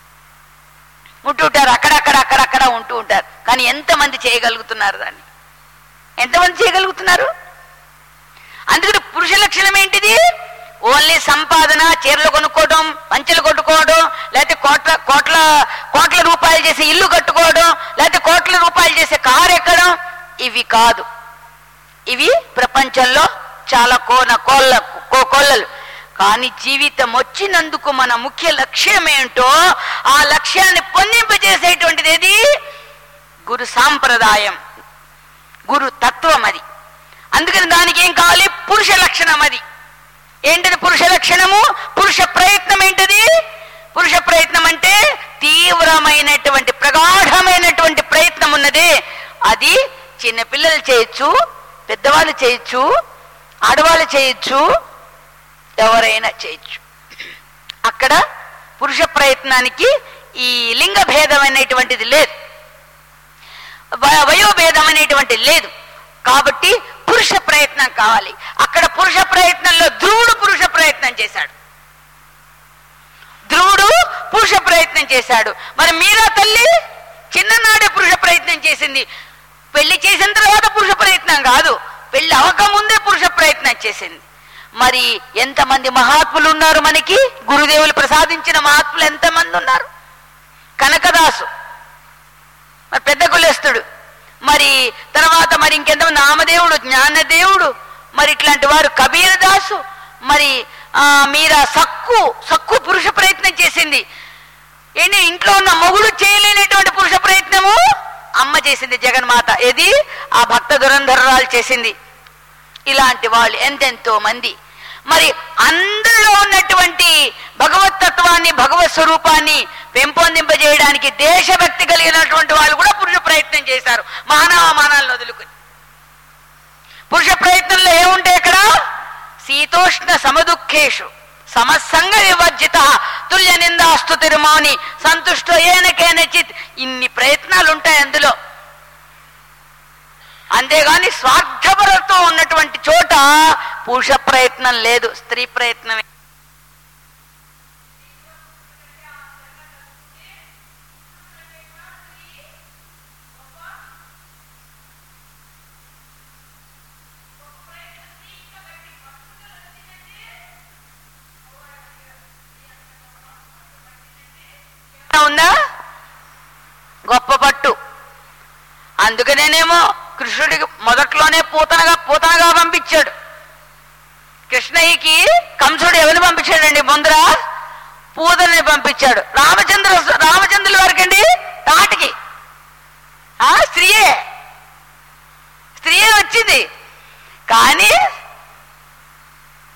ఉంటుంటారు అక్కడక్కడ అక్కడక్కడ ఉంటూ ఉంటారు కానీ ఎంతమంది చేయగలుగుతున్నారు దాన్ని ఎంతమంది చేయగలుగుతున్నారు అందుకని పురుష లక్షణం ఏంటిది ఓన్లీ సంపాదన చీరలు కొనుక్కోవడం పంచెలు కొట్టుకోవడం లేకపోతే కోట్ల కోట్ల కోట్ల రూపాయలు చేసే ఇల్లు కట్టుకోవడం లేకపోతే కోట్ల రూపాయలు చేసే కారు ఎక్కడం ఇవి కాదు ఇవి ప్రపంచంలో చాలా కోన కోళ్ళ కో కోళ్ళలు కానీ జీవితం వచ్చినందుకు మన ముఖ్య లక్ష్యం ఏంటో ఆ లక్ష్యాన్ని పొందింపజేసేటువంటిది ఏది గురు సాంప్రదాయం గురు తత్వం అది అందుకని దానికి ఏం కావాలి పురుష లక్షణం అది ఏంటది పురుష లక్షణము పురుష ప్రయత్నం ఏంటది పురుష ప్రయత్నం అంటే తీవ్రమైనటువంటి ప్రగాఢమైనటువంటి ప్రయత్నం ఉన్నది అది చిన్న పిల్లలు చేయొచ్చు పెద్దవాళ్ళు చేయొచ్చు ఆడవాళ్ళు చేయొచ్చు ఎవరైనా చేయొచ్చు అక్కడ పురుష ప్రయత్నానికి ఈ లింగ భేదం అనేటువంటిది లేదు వ- వయోభేదం అనేటువంటిది లేదు కాబట్టి పురుష ప్రయత్నం కావాలి అక్కడ పురుష ప్రయత్నంలో ధ్రువుడు పురుష ప్రయత్నం చేశాడు ధ్రువుడు పురుష ప్రయత్నం చేశాడు మరి మీరా తల్లి చిన్ననాడే పురుష ప్రయత్నం చేసింది పెళ్లి చేసిన తర్వాత పురుష ప్రయత్నం కాదు పెళ్లి అవ్వకముందే పురుష ప్రయత్నం చేసింది మరి ఎంతమంది మహాత్ములు ఉన్నారు మనకి గురుదేవులు ప్రసాదించిన మహాత్ములు ఎంతమంది ఉన్నారు కనకదాసు మరి పెద్ద కులస్తుడు మరి తర్వాత మరి ఇంకెంతమంది నామదేవుడు జ్ఞానదేవుడు మరి ఇట్లాంటి వారు కబీర్ దాసు మరి ఆ, మీరా సక్కు సక్కు పురుష ప్రయత్నం చేసింది ఏంటి ఇంట్లో ఉన్న మొగుడు చేయలేనటువంటి పురుష ప్రయత్నము అమ్మ చేసింది జగన్మాత ఏది ఆ భక్త దురంధరాలు చేసింది ఇలాంటి వాళ్ళు ఎంతెంతో మంది మరి అందరిలో ఉన్నటువంటి భగవత్ తత్వాన్ని భగవత్ స్వరూపాన్ని పెంపొందింపజేయడానికి దేశభక్తి కలిగినటువంటి వాళ్ళు కూడా పురుష ప్రయత్నం చేశారు మానవ మానాలను వదులుకుని పురుష ప్రయత్నంలో ఏముంటాయి ఇక్కడ శీతోష్ణ సమదుఖేషు సమస్సంగ వివర్జిత తుల్య నిందాస్తు తిరుమౌని సంతుష్టో ఏనకేనచిత్ ఇన్ని ప్రయత్నాలు ఉంటాయి అందులో అంతేగాని స్వార్థపరతో ఉన్నటువంటి చోట పురుష ప్రయత్నం లేదు స్త్రీ ప్రయత్నమే ఉందా గొప్ప పట్టు అందుకనేనేమో కృష్ణుడికి మొదట్లోనే పూతనగా పూతనగా పంపించాడు కృష్ణయ్యకి కంసుడు ఎవరిని పంపించాడండి ముందర పూతని పంపించాడు రామచంద్ర రామచంద్రుల వరకండి తాటికి ఆ స్త్రీయే స్త్రీయే వచ్చింది కానీ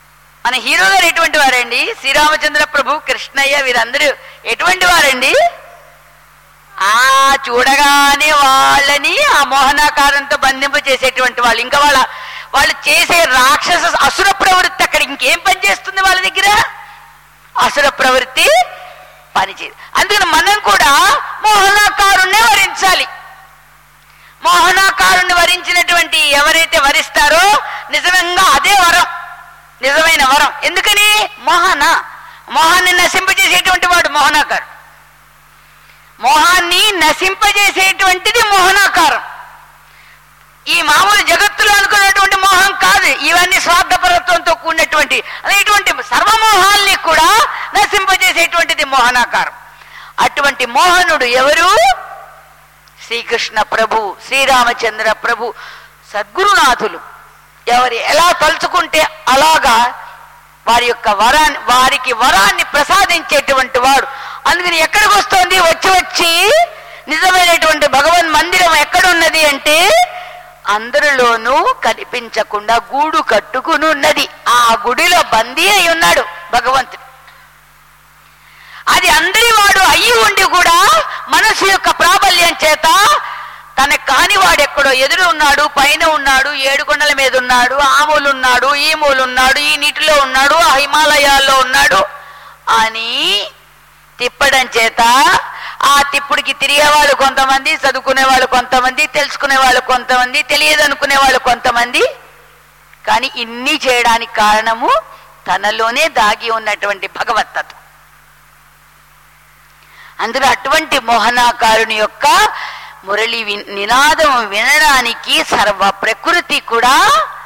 మన హీరో గారు ఎటువంటి వారండి శ్రీరామచంద్ర ప్రభు కృష్ణయ్య వీరందరూ ఎటువంటి వారండి ఆ చూడగానే వాళ్ళని ఆ మోహనాకారంతో బంధింప చేసేటువంటి వాళ్ళు ఇంకా వాళ్ళ వాళ్ళు చేసే రాక్షస అసుర ప్రవృత్తి అక్కడ ఇంకేం పని చేస్తుంది వాళ్ళ దగ్గర అసుర ప్రవృత్తి పనిచేయదు అందుకని మనం కూడా మోహనాకారుణ్ణే వరించాలి మోహనాకారుణ్ణి వరించినటువంటి ఎవరైతే వరిస్తారో నిజంగా అదే వరం నిజమైన వరం ఎందుకని మోహన మోహాన్ని నశింపజేసేటువంటి వాడు మోహనాకారు మోహాన్ని నశింపజేసేటువంటిది మోహనాకారం ఈ మామూలు జగత్తులో అనుకున్నటువంటి మోహం కాదు ఇవన్నీ స్వార్థపరత్వంతో కూడినటువంటి అదే ఇటువంటి సర్వమోహాల్ని కూడా నశింపజేసేటువంటిది మోహనాకారం అటువంటి మోహనుడు ఎవరు శ్రీకృష్ణ ప్రభు శ్రీరామచంద్ర ప్రభు సద్గురునాథులు ఎవరు ఎలా తలుచుకుంటే అలాగా వారి యొక్క వరాన్ని వారికి వరాన్ని ప్రసాదించేటువంటి వాడు అందుకని ఎక్కడికి వస్తోంది వచ్చి వచ్చి నిజమైనటువంటి భగవన్ మందిరం ఎక్కడున్నది అంటే అందరిలోనూ కనిపించకుండా గూడు కట్టుకుని ఉన్నది ఆ గుడిలో బందీ అయి ఉన్నాడు భగవంతుడు అది అందరి వాడు అయ్యి ఉండి కూడా మనసు యొక్క ప్రాబల్యం చేత తన కాని వాడెక్కడో ఎదురు ఉన్నాడు పైన ఉన్నాడు ఏడు కొండల మీద ఉన్నాడు ఆ మూలు ఉన్నాడు ఈ మూలు ఉన్నాడు ఈ నీటిలో ఉన్నాడు ఆ హిమాలయాల్లో ఉన్నాడు అని తిప్పడం చేత ఆ తిప్పుడికి తిరిగేవాళ్ళు కొంతమంది చదువుకునే వాళ్ళు కొంతమంది తెలుసుకునే వాళ్ళు కొంతమంది తెలియదనుకునే వాళ్ళు కొంతమంది కానీ ఇన్ని చేయడానికి కారణము తనలోనే దాగి ఉన్నటువంటి భగవత్తత్వం అందులో అటువంటి మోహనాకారుని యొక్క మురళి వి- నినాదం వినడానికి సర్వ ప్రకృతి కూడా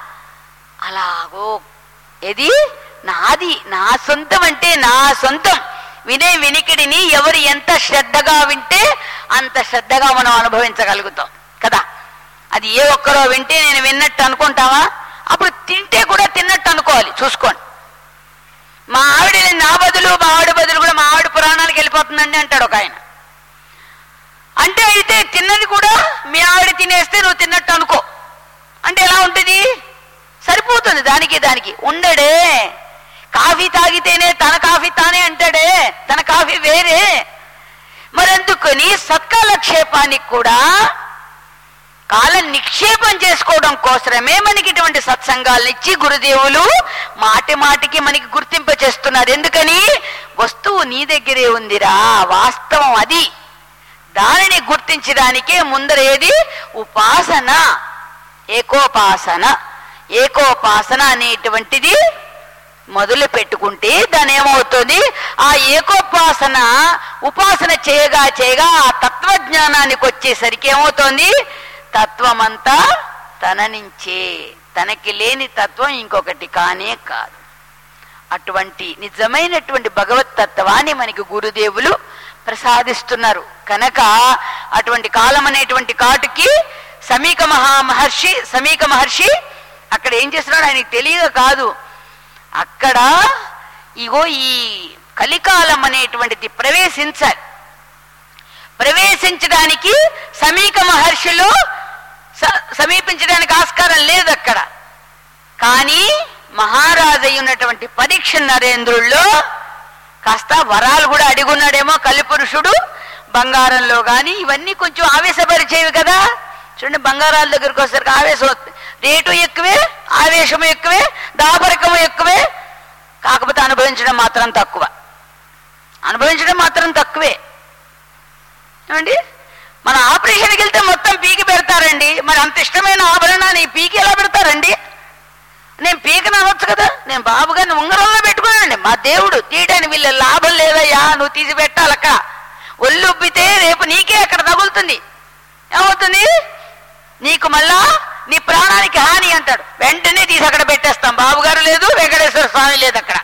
అలాగో ఏది నాది నా సొంతం అంటే నా సొంతం వినే వినికిడిని ఎవరు ఎంత శ్రద్ధగా వింటే అంత శ్రద్ధగా మనం అనుభవించగలుగుతాం కదా అది ఏ ఒక్కరో వింటే నేను విన్నట్టు అనుకుంటావా అప్పుడు తింటే కూడా తిన్నట్టు అనుకోవాలి చూసుకోండి మా ఆవిడ నా బదులు మా ఆవిడ బదులు కూడా మా ఆవిడ పురాణానికి వెళ్ళిపోతుందండి అంటాడు ఒక ఆయన అంటే అయితే తిన్నది కూడా మీ ఆవిడ తినేస్తే నువ్వు తిన్నట్టు అనుకో అంటే ఎలా ఉంటుంది సరిపోతుంది దానికి దానికి ఉండడే కాఫీ తాగితేనే తన కాఫీ తానే అంటాడే తన కాఫీ వేరే మరెందుకని సత్కాలక్షేపానికి కూడా కాలం నిక్షేపం చేసుకోవడం కోసమే మనకి ఇటువంటి సత్సంగాలను ఇచ్చి గురుదేవులు మాటి మాటికి మనకి గుర్తింప చేస్తున్నారు ఎందుకని వస్తువు నీ దగ్గరే ఉందిరా వాస్తవం అది దానిని గుర్తించడానికే ముందర ఏది ఉపాసన ఏకోపాసన ఏకోపాసన అనేటువంటిది మొదలు పెట్టుకుంటే దాని ఏమవుతుంది ఆ ఏకోపాసన ఉపాసన చేయగా చేయగా ఆ తత్వజ్ఞానానికి వచ్చేసరికి ఏమవుతోంది తత్వమంతా తన నుంచే తనకి లేని తత్వం ఇంకొకటి కానే కాదు అటువంటి నిజమైనటువంటి భగవత్ తత్వాన్ని మనకి గురుదేవులు ప్రసాదిస్తున్నారు కనుక అటువంటి కాలం అనేటువంటి కాటుకి సమీక మహా మహర్షి సమీక మహర్షి అక్కడ ఏం చేస్తున్నాడు ఆయనకి తెలియక కాదు అక్కడ ఇగో ఈ కలికాలం అనేటువంటిది ప్రవేశించాలి ప్రవేశించడానికి సమీక మహర్షిలో స- సమీపించడానికి ఆస్కారం లేదు అక్కడ కానీ మహారాజు అయి ఉన్నటువంటి పరీక్ష నరేంద్రుల్లో కాస్త వరాలు కూడా అడిగున్నాడేమో కలిపురుషుడు బంగారంలో గాని ఇవన్నీ కొంచెం ఆవేశపరిచేవి కదా చూడండి బంగారాల దగ్గరికి వచ్చేసరికి ఆవేశం వస్తుంది రేటు ఎక్కువే ఆవేశం ఎక్కువే దాపరికము ఎక్కువే కాకపోతే అనుభవించడం మాత్రం తక్కువ అనుభవించడం మాత్రం తక్కువే ఏమండి మన ఆపరేషన్కి వెళ్తే మొత్తం పీకి పెడతారండి మరి అంత ఇష్టమైన ఆభరణాన్ని ఈ పీకి ఎలా పెడతారండి నేను పీకను అనొచ్చు కదా నేను బాబు గారిని ఉంగరంలో పెట్టుకున్నానండి మా దేవుడు తీయడానికి వీళ్ళ లాభం లేదయ్యా నువ్వు తీసి పెట్టాలక్క ఒళ్ళు ఉబ్బితే రేపు నీకే అక్కడ తగులుతుంది ఏమవుతుంది నీకు మళ్ళా నీ ప్రాణానికి హాని అంటాడు వెంటనే తీసి అక్కడ పెట్టేస్తాం బాబు గారు లేదు వెంకటేశ్వర స్వామి లేదు అక్కడ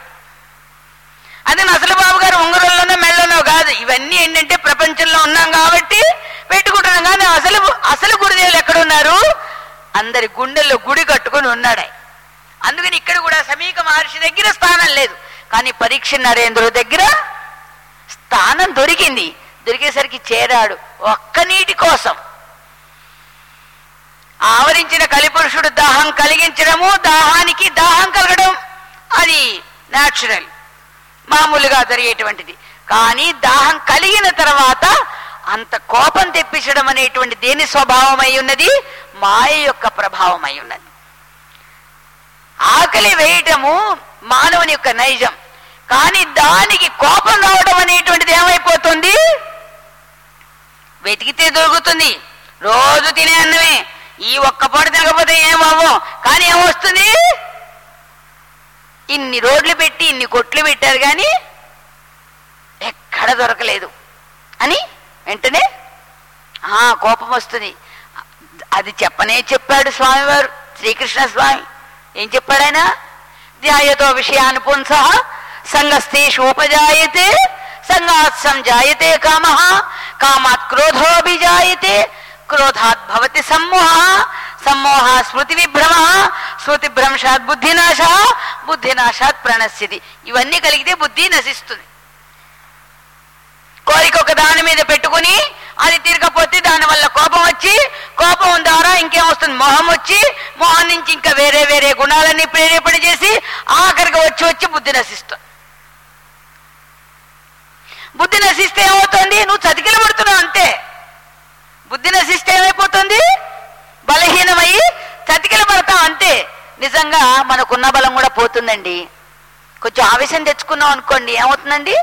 అదే అసలు బాబు గారు ఉంగరంలోనో మెళ్ళలోనో కాదు ఇవన్నీ ఏంటంటే ప్రపంచంలో ఉన్నాం కాబట్టి పెట్టుకుంటున్నాం కానీ అసలు అసలు గురుదేవులు ఎక్కడున్నారు అందరి గుండెల్లో గుడి కట్టుకుని ఉన్నాడు ఆయన. అందుకని ఇక్కడ కూడా సమీక మహర్షి దగ్గర స్థానం లేదు కానీ పరీక్ష నరేంద్రుడి దగ్గర స్థానం దొరికింది దొరికేసరికి చేరాడు ఒక్క నీటి కోసం ఆవరించిన కలిపురుషుడు దాహం కలిగించడము దాహానికి దాహం కలగడం అది న్యాచురల్ మామూలుగా జరిగేటువంటిది కానీ దాహం కలిగిన తర్వాత అంత కోపం తెప్పించడం అనేటువంటి దేని స్వభావం అయి ఉన్నది మాయ యొక్క ప్రభావం అయి ఉన్నది ఆకలి వేయటము మానవుని యొక్క నైజం కానీ దానికి కోపం రావడం అనేటువంటిది ఏమైపోతుంది వెతికితే దొరుకుతుంది రోజు తినే అన్నమే ఈ ఒక్క పూట తినకపోతే ఏమవ్వం కానీ ఏమొస్తుంది ఇన్ని రోడ్లు పెట్టి ఇన్ని కొట్లు పెట్టారు కానీ ఎక్కడ దొరకలేదు అని వెంటనే ఆ కోపం వస్తుంది అది చెప్పనే చెప్పాడు స్వామివారు శ్రీకృష్ణ స్వామి ఏం చెప్పాడు ఆయన ధ్యాయతో విషయాన్ని పుంస సంగస్తేషోపజాయతే సంగాత్ సంజాయతే కామ కామాత్ క్రోధోభిజాయతే క్రోధాత్ భవతి సమ్మోహ సమ్మోహ స్మృతి విభ్రమ స్మృతి భ్రంశాత్ బుద్ధినాశ బుద్ధినాశాత్ ప్రణశ్యతి ఇవన్నీ కలిగితే బుద్ధి నశిస్తుంది కోరిక ఒక దాని మీద పెట్టుకుని అది తీరకపోతే దాని వల్ల కోపం వచ్చి కోపం ద్వారా ఇంకేం వస్తుంది మొహం వచ్చి మొహం నుంచి ఇంకా వేరే వేరే గుణాలన్నీ ప్రేరేపణ చేసి ఆఖరికి వచ్చి వచ్చి బుద్ధి నశిస్తుంది బుద్ధి నశిస్తే ఏమవుతుంది నువ్వు చతికిల పడుతున్నావు అంతే బుద్ధి నశిస్తే ఏమైపోతుంది బలహీనమై చతికిల పడతాం అంతే నిజంగా మనకున్న బలం కూడా పోతుందండి కొంచెం ఆవేశం తెచ్చుకున్నాం అనుకోండి ఏమవుతుందండి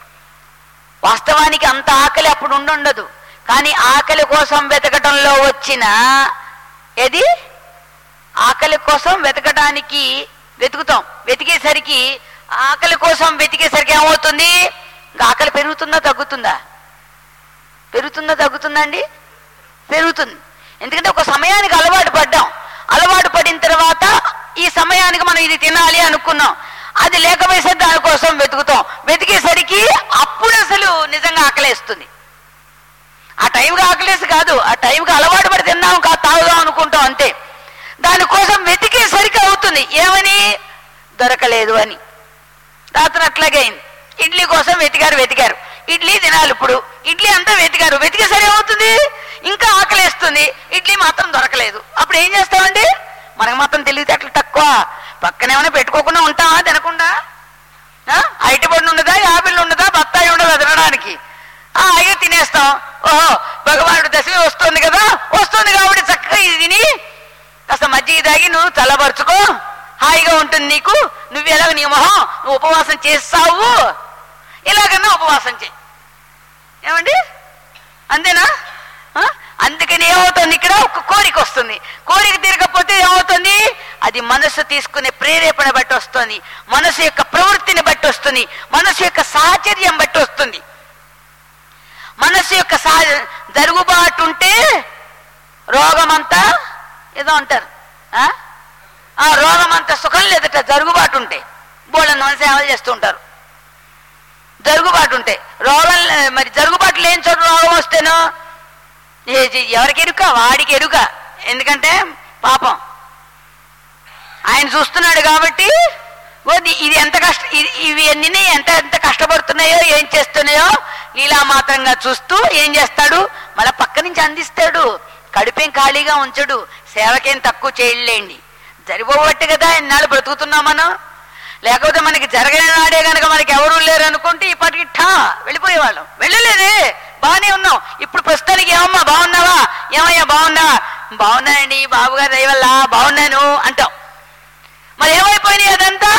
వాస్తవానికి అంత ఆకలి అప్పుడు ఉండుండదు కానీ ఆకలి కోసం వెతకటంలో వచ్చిన ఏది ఆకలి కోసం వెతకడానికి వెతుకుతాం వెతికేసరికి ఆకలి కోసం వెతికేసరికి ఏమవుతుంది ఇంకా ఆకలి పెరుగుతుందా తగ్గుతుందా పెరుగుతుందా తగ్గుతుందా అండి పెరుగుతుంది ఎందుకంటే ఒక సమయానికి అలవాటు పడ్డాం అలవాటు పడిన తర్వాత ఈ సమయానికి మనం ఇది తినాలి అనుకున్నాం అది లేకపోతే దానికోసం వెతుకుతాం వెతికేసరికి అప్పుడు అసలు నిజంగా ఆకలేస్తుంది ఆ టైంకి ఆకలేసి కాదు ఆ టైంకి అలవాటు పడి తిన్నాం కా తాగుదాం అనుకుంటాం అంతే దానికోసం వెతికేసరికి అవుతుంది ఏమని దొరకలేదు అని రాత్రి అట్లాగే అయింది ఇడ్లీ కోసం వెతికారు వెతికారు ఇడ్లీ తినాలి ఇప్పుడు ఇడ్లీ అంతా వెతికారు వెతికేసరి ఏమవుతుంది ఇంకా ఆకలేస్తుంది ఇడ్లీ మాత్రం దొరకలేదు అప్పుడు ఏం చేస్తామండి మనకు మాత్రం తెలివితేటలు తక్కువ పక్కన ఏమైనా పెట్టుకోకుండా ఉంటామా తినకుండా ఆ? అరటిపండు ఉండదా యాపిల్ ఉండదా బత్తాయి ఉండదా తినడానికి ఆ అయ్యో తినేస్తాం ఓహో భగవానుడు దశమి వస్తుంది కదా వస్తుంది కాబట్టి చక్కగా ఇది తిని కాస్త మజ్జిగ తాగి నువ్వు చల్లబరుచుకో హాయిగా ఉంటుంది నీకు నువ్వు ఎలాగ నీ మొహం నువ్వు ఉపవాసం చేస్తావు ఇలాగన్నా ఉపవాసం చేయి ఏమండి అంతేనా ఆ? అందుకని ఏమవుతుంది ఇక్కడ ఒక కోరిక వస్తుంది కోరిక తీరకపోతే ఏమవుతుంది అది మనసు తీసుకునే ప్రేరేపణ బట్టి వస్తుంది మనసు యొక్క ప్రవృత్తిని బట్టి వస్తుంది మనసు యొక్క సాహచర్యం బట్టి వస్తుంది మనసు యొక్క సా జరుగుబాటు ఉంటే రోగమంతా ఏదో అంటారు ఆ? ఆ రోగమంతా సుఖం లేదట జరుగుబాటు ఉంటే బోళ్ళని మన సేవలు చేస్తూ ఉంటారు జరుగుబాటు ఉంటాయి రోగం లే- మరి జరుగుబాటు లేని చోట రోగం వస్తేనో ఏ- ఏ- ఎవరికి ఎరుక వాడికి ఎరుక ఎందుకంటే పాపం ఆయన చూస్తున్నాడు కాబట్టి ఓ ది- ఇది ఎంత కష్ట ఇది- ఇవి అన్ని ఎంత ఎంత కష్టపడుతున్నాయో ఏం చేస్తున్నాయో లీలా మాత్రంగా చూస్తూ ఏం చేస్తాడు మళ్ళా పక్క నుంచి అందిస్తాడు కడుపేం ఖాళీగా ఉంచడు సేవకేం తక్కువ చేయలేండి జరిపోబట్టి కదా ఇన్నాళ్ళు బ్రతుకుతున్నాం మనం లేకపోతే మనకి జరగని నాడే కనుక మనకి ఎవరు లేరు అనుకుంటే ఇప్పటికి ఠా వెళ్ళిపోయేవాళ్ళం వెళ్ళలేదే బాగానే ఉన్నాం ఇప్పుడు ప్రస్తుతానికి ఏమమ్మా బాగున్నావా ఏమయ్యా బాగున్నావా బాగున్నానండి బాబు గారు దయ వల్ల బాగున్నాను అంటాం మరి ఏమైపోయినాయి అదంతా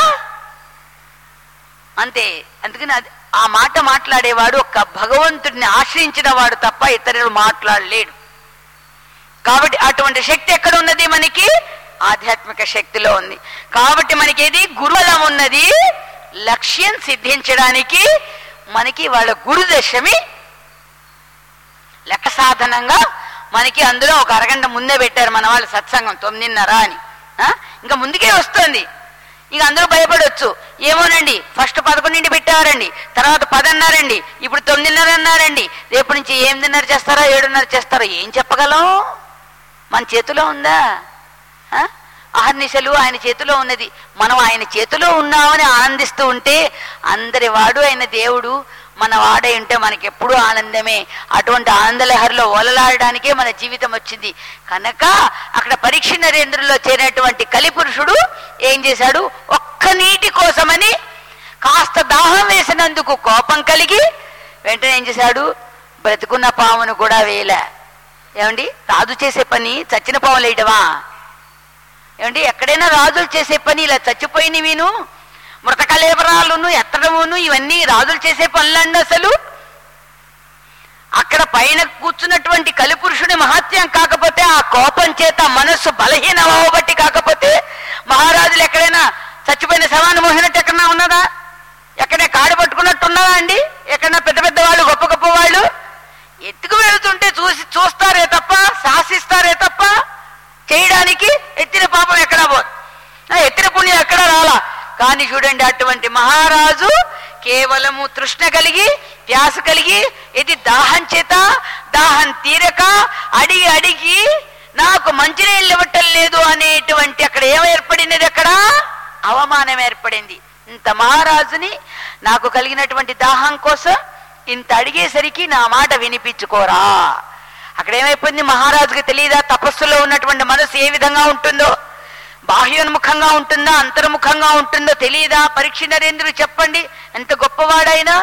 అంతే అందుకని అది ఆ మాట మాట్లాడేవాడు ఒక్క భగవంతుడిని ఆశ్రయించిన వాడు తప్ప ఇతరులు మాట్లాడలేడు కాబట్టి అటువంటి శక్తి ఎక్కడ ఉన్నది మనకి ఆధ్యాత్మిక శక్తిలో ఉంది కాబట్టి మనకి ఏది గురుబలం ఉన్నది లక్ష్యం సిద్ధించడానికి మనకి వాళ్ళ గురుదశమి లెక్క సాధనంగా మనకి అందులో ఒక అరగంట ముందే పెట్టారు మన వాళ్ళు సత్సంగం తొమ్మిదిన్నర అని ఆ? ఇంకా ముందుకే వస్తుంది ఇక అందరూ భయపడవచ్చు ఏమోనండి ఫస్ట్ పదకొండింటి పెట్టారండి తర్వాత పది అన్నారండి ఇప్పుడు తొమ్మిదిన్నర అన్నారండి రేపు నుంచి ఎనిమిదిన్నర చేస్తారా ఏడున్నర చేస్తారా ఏం చెప్పగలం మన చేతిలో ఉందా ఆ? అహర్నిశలు ఆయన చేతిలో ఉన్నది మనం ఆయన చేతిలో ఉన్నామని ఆనందిస్తూ ఉంటే అందరి వాడు ఆయన దేవుడు మన వాడై ఉంటే మనకి ఎప్పుడూ ఆనందమే అటువంటి ఆనందలహరిలో ఓలలాడడానికే మన జీవితం వచ్చింది కనుక అక్కడ పరీక్ష నరేంద్రులో చేరినటువంటి కలిపురుషుడు ఏం చేశాడు ఒక్క నీటి కోసమని కాస్త దాహం వేసినందుకు కోపం కలిగి వెంటనే ఏం చేశాడు బ్రతుకున్న పామును కూడా వేయలే ఏమండి రాజు చేసే పని చచ్చిన పాములు వేయటమా ఏమండి ఎక్కడైనా రాజులు చేసే పని ఇలా చచ్చిపోయిన వీను మృతకలేబరాలును ఎత్తడమును ఇవన్నీ రాజులు చేసే పనులండి అసలు అక్కడ పైన కూర్చున్నటువంటి కలిపురుషుడి మహత్యం కాకపోతే ఆ కోపం చేత మనస్సు బలహీనం అవ్వబట్టి కాకపోతే మహారాజులు ఎక్కడైనా చచ్చిపోయిన శవాన్ని మోసినట్టు ఎక్కడన్నా ఉన్నదా ఎక్కడైనా కాడు పట్టుకున్నట్టు ఉన్నదా అండి ఎక్కడైనా పెద్ద పెద్ద వాళ్ళు గొప్ప గొప్ప వాళ్ళు ఎత్తుకు వెళుతుంటే చూసి చూస్తారే తప్ప శాసిస్తారే తప్ప చేయడానికి ఎత్తిన పాపం ఎక్కడా పో ఆ ఎత్తిన పుణ్యం ఎక్కడా రాలా కానీ చూడండి అటువంటి మహారాజు కేవలము తృష్ణ కలిగి ప్యాస కలిగి ఇది దాహం చేత దాహం తీరక అడిగి అడిగి నాకు మంచినీళ్ళు ఇవ్వటం లేదు అనేటువంటి అక్కడ ఏం ఏర్పడినది అక్కడ అవమానం ఏర్పడింది ఇంత మహారాజుని నాకు కలిగినటువంటి దాహం కోసం ఇంత అడిగేసరికి నా మాట వినిపించుకోరా అక్కడ ఏమైపోయింది మహారాజుకి తెలియదా తపస్సులో ఉన్నటువంటి మనసు ఏ విధంగా ఉంటుందో బాహ్యోన్ముఖంగా ఉంటుందా అంతర్ముఖంగా ఉంటుందో తెలియదా పరీక్ష నరేంద్రుడు చెప్పండి ఎంత గొప్పవాడైనా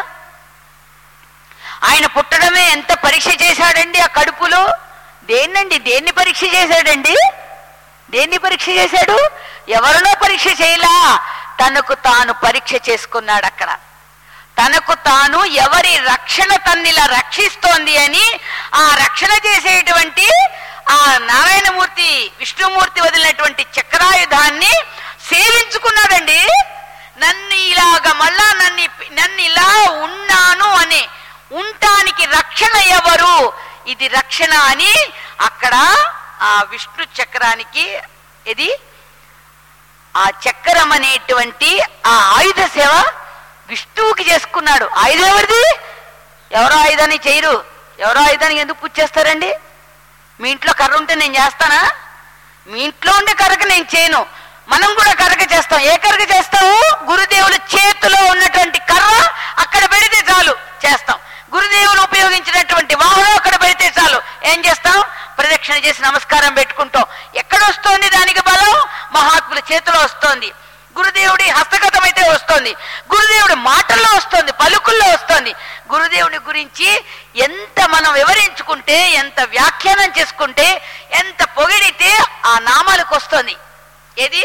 ఆయన పుట్టడమే ఎంత పరీక్ష చేశాడండి ఆ కడుపులో దేన్నండి దేన్ని పరీక్ష చేశాడండి దేన్ని పరీక్ష చేశాడు ఎవరినో పరీక్ష చేయలా తనకు తాను పరీక్ష చేసుకున్నాడు అక్కడ తనకు తాను ఎవరి రక్షణ తన్నిలా రక్షిస్తోంది అని ఆ రక్షణ చేసేటువంటి ఆ నారాయణమూర్తి విష్ణుమూర్తి వదిలినటువంటి చక్రాయుధాన్ని సేవించుకున్నాడండి నన్ను ఇలాగ మళ్ళా నన్ను నన్ను ఇలా ఉన్నాను అని ఉండటానికి రక్షణ ఎవరు ఇది రక్షణ అని అక్కడ ఆ విష్ణు చక్రానికి ఇది ఆ చక్రం అనేటువంటి ఆ ఆయుధ సేవ విష్ణువుకి చేసుకున్నాడు ఆయుధం ఎవరిది ఎవరో ఆయుధాన్ని చేయరు ఎవరో ఆయుధానికి ఎందుకు పూజ చేస్తారండి మీ ఇంట్లో కర్ర ఉంటే నేను చేస్తానా మీ ఇంట్లో ఉండే కర్రకి నేను చేయను మనం కూడా కర్రక చేస్తాం ఏ కర్రక చేస్తాము గురుదేవుల చేతిలో ఉన్నటువంటి కర్ర అక్కడ పెడితే చాలు చేస్తాం గురుదేవులు ఉపయోగించినటువంటి వాహనం అక్కడ పెడితే చాలు ఏం చేస్తాం ప్రదక్షిణ చేసి నమస్కారం పెట్టుకుంటాం ఎక్కడ వస్తోంది దానికి బలం మహాత్ముల చేతిలో వస్తోంది గురుదేవుడి హస్తగతం అయితే వస్తోంది గురుదేవుడి మాటల్లో వస్తోంది పలుకుల్లో వస్తోంది గురుదేవుడి గురించి ఎంత మనం వివరించుకుంటే ఎంత వ్యాఖ్యానం చేసుకుంటే ఎంత పొగిడితే ఆ నామాలకు వస్తుంది ఏది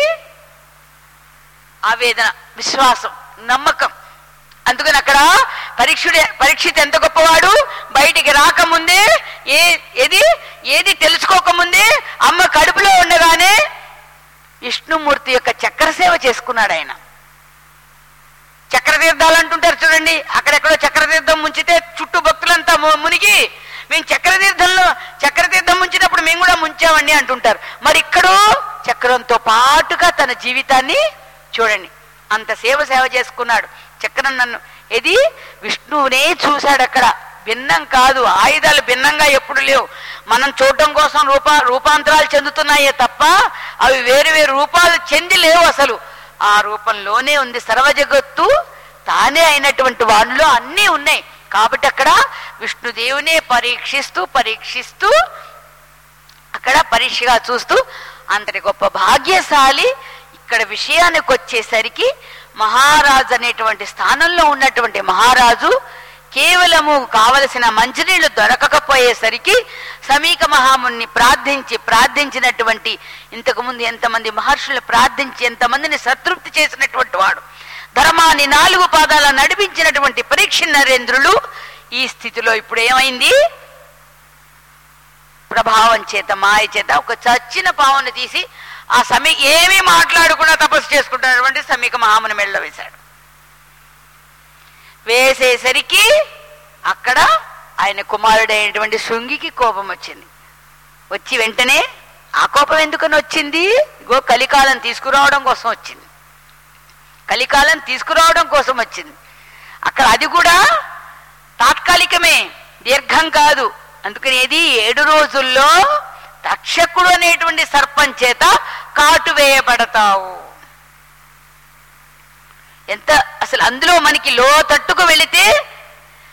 ఆవేదన విశ్వాసం నమ్మకం అందుకని అక్కడ పరీక్షుడే పరీక్షిత్ ఎంత గొప్పవాడు బయటికి రాకముందే ఏ ఏది ఏది తెలుసుకోకముందే అమ్మ కడుపులో ఉండగానే విష్ణుమూర్తి యొక్క చక్ర సేవ చేసుకున్నాడు ఆయన చక్రతీర్థాలు అంటుంటారు చూడండి అక్కడెక్కడో చక్రతీర్థం ముంచితే చుట్టూ భక్తులంతా ము- మునిగి మేము చక్రతీర్థంలో చక్రతీర్థం ముంచినప్పుడు మేము కూడా ముంచామండి అంటుంటారు మరి ఇక్కడో చక్రంతో పాటుగా తన జీవితాన్ని చూడండి అంత సేవ సేవ చేసుకున్నాడు చక్రం నన్ను ఇది విష్ణువునే చూశాడు అక్కడ భిన్నం కాదు ఆయుధాలు భిన్నంగా ఎప్పుడు లేవు మనం చూడటం కోసం రూపా రూపాంతరాలు చెందుతున్నాయే తప్ప అవి వేరు వేరు రూపాలు చెంది లేవు అసలు ఆ రూపంలోనే ఉంది సర్వ జగత్తు తానే అయినటువంటి వాడిలో అన్నీ ఉన్నాయి కాబట్టి అక్కడ విష్ణుదేవునే పరీక్షిస్తూ పరీక్షిస్తూ అక్కడ పరీక్షగా చూస్తూ అంతటి గొప్ప భాగ్యశాలి ఇక్కడ విషయానికి వచ్చేసరికి మహారాజు అనేటువంటి స్థానంలో ఉన్నటువంటి మహారాజు కేవలము కావలసిన మంచినీళ్లు దొరకకపోయేసరికి సమీక మహాముని ప్రార్థించి ప్రార్థించినటువంటి ఇంతకు ముందు ఎంతమంది మహర్షులు ప్రార్థించి ఎంతమందిని సంతృప్తి చేసినటువంటి వాడు ధర్మాన్ని నాలుగు పాదాల నడిపించినటువంటి పరీక్ష నరేంద్రులు ఈ స్థితిలో ఇప్పుడు ఏమైంది ప్రభావం చేత మాయ చేత ఒక చచ్చిన పావును తీసి ఆ సమీ ఏమీ మాట్లాడకుండా తపస్సు చేసుకుంటున్నటువంటి సమీక మహాముని మెళ్ళ వేశాడు వేసేసరికి అక్కడ ఆయన కుమారుడైనటువంటి శృంగికి కోపం వచ్చింది వచ్చి వెంటనే ఆ కోపం ఎందుకని వచ్చింది ఇగో కలికాలం తీసుకురావడం కోసం వచ్చింది కలికాలం తీసుకురావడం కోసం వచ్చింది అక్కడ అది కూడా తాత్కాలికమే దీర్ఘం కాదు అందుకని ఏది ఏడు రోజుల్లో తక్షకుడు అనేటువంటి సర్పం చేత కాటు వేయబడతావు ఎంత అసలు అందులో మనకి లో తట్టుకు వెళితే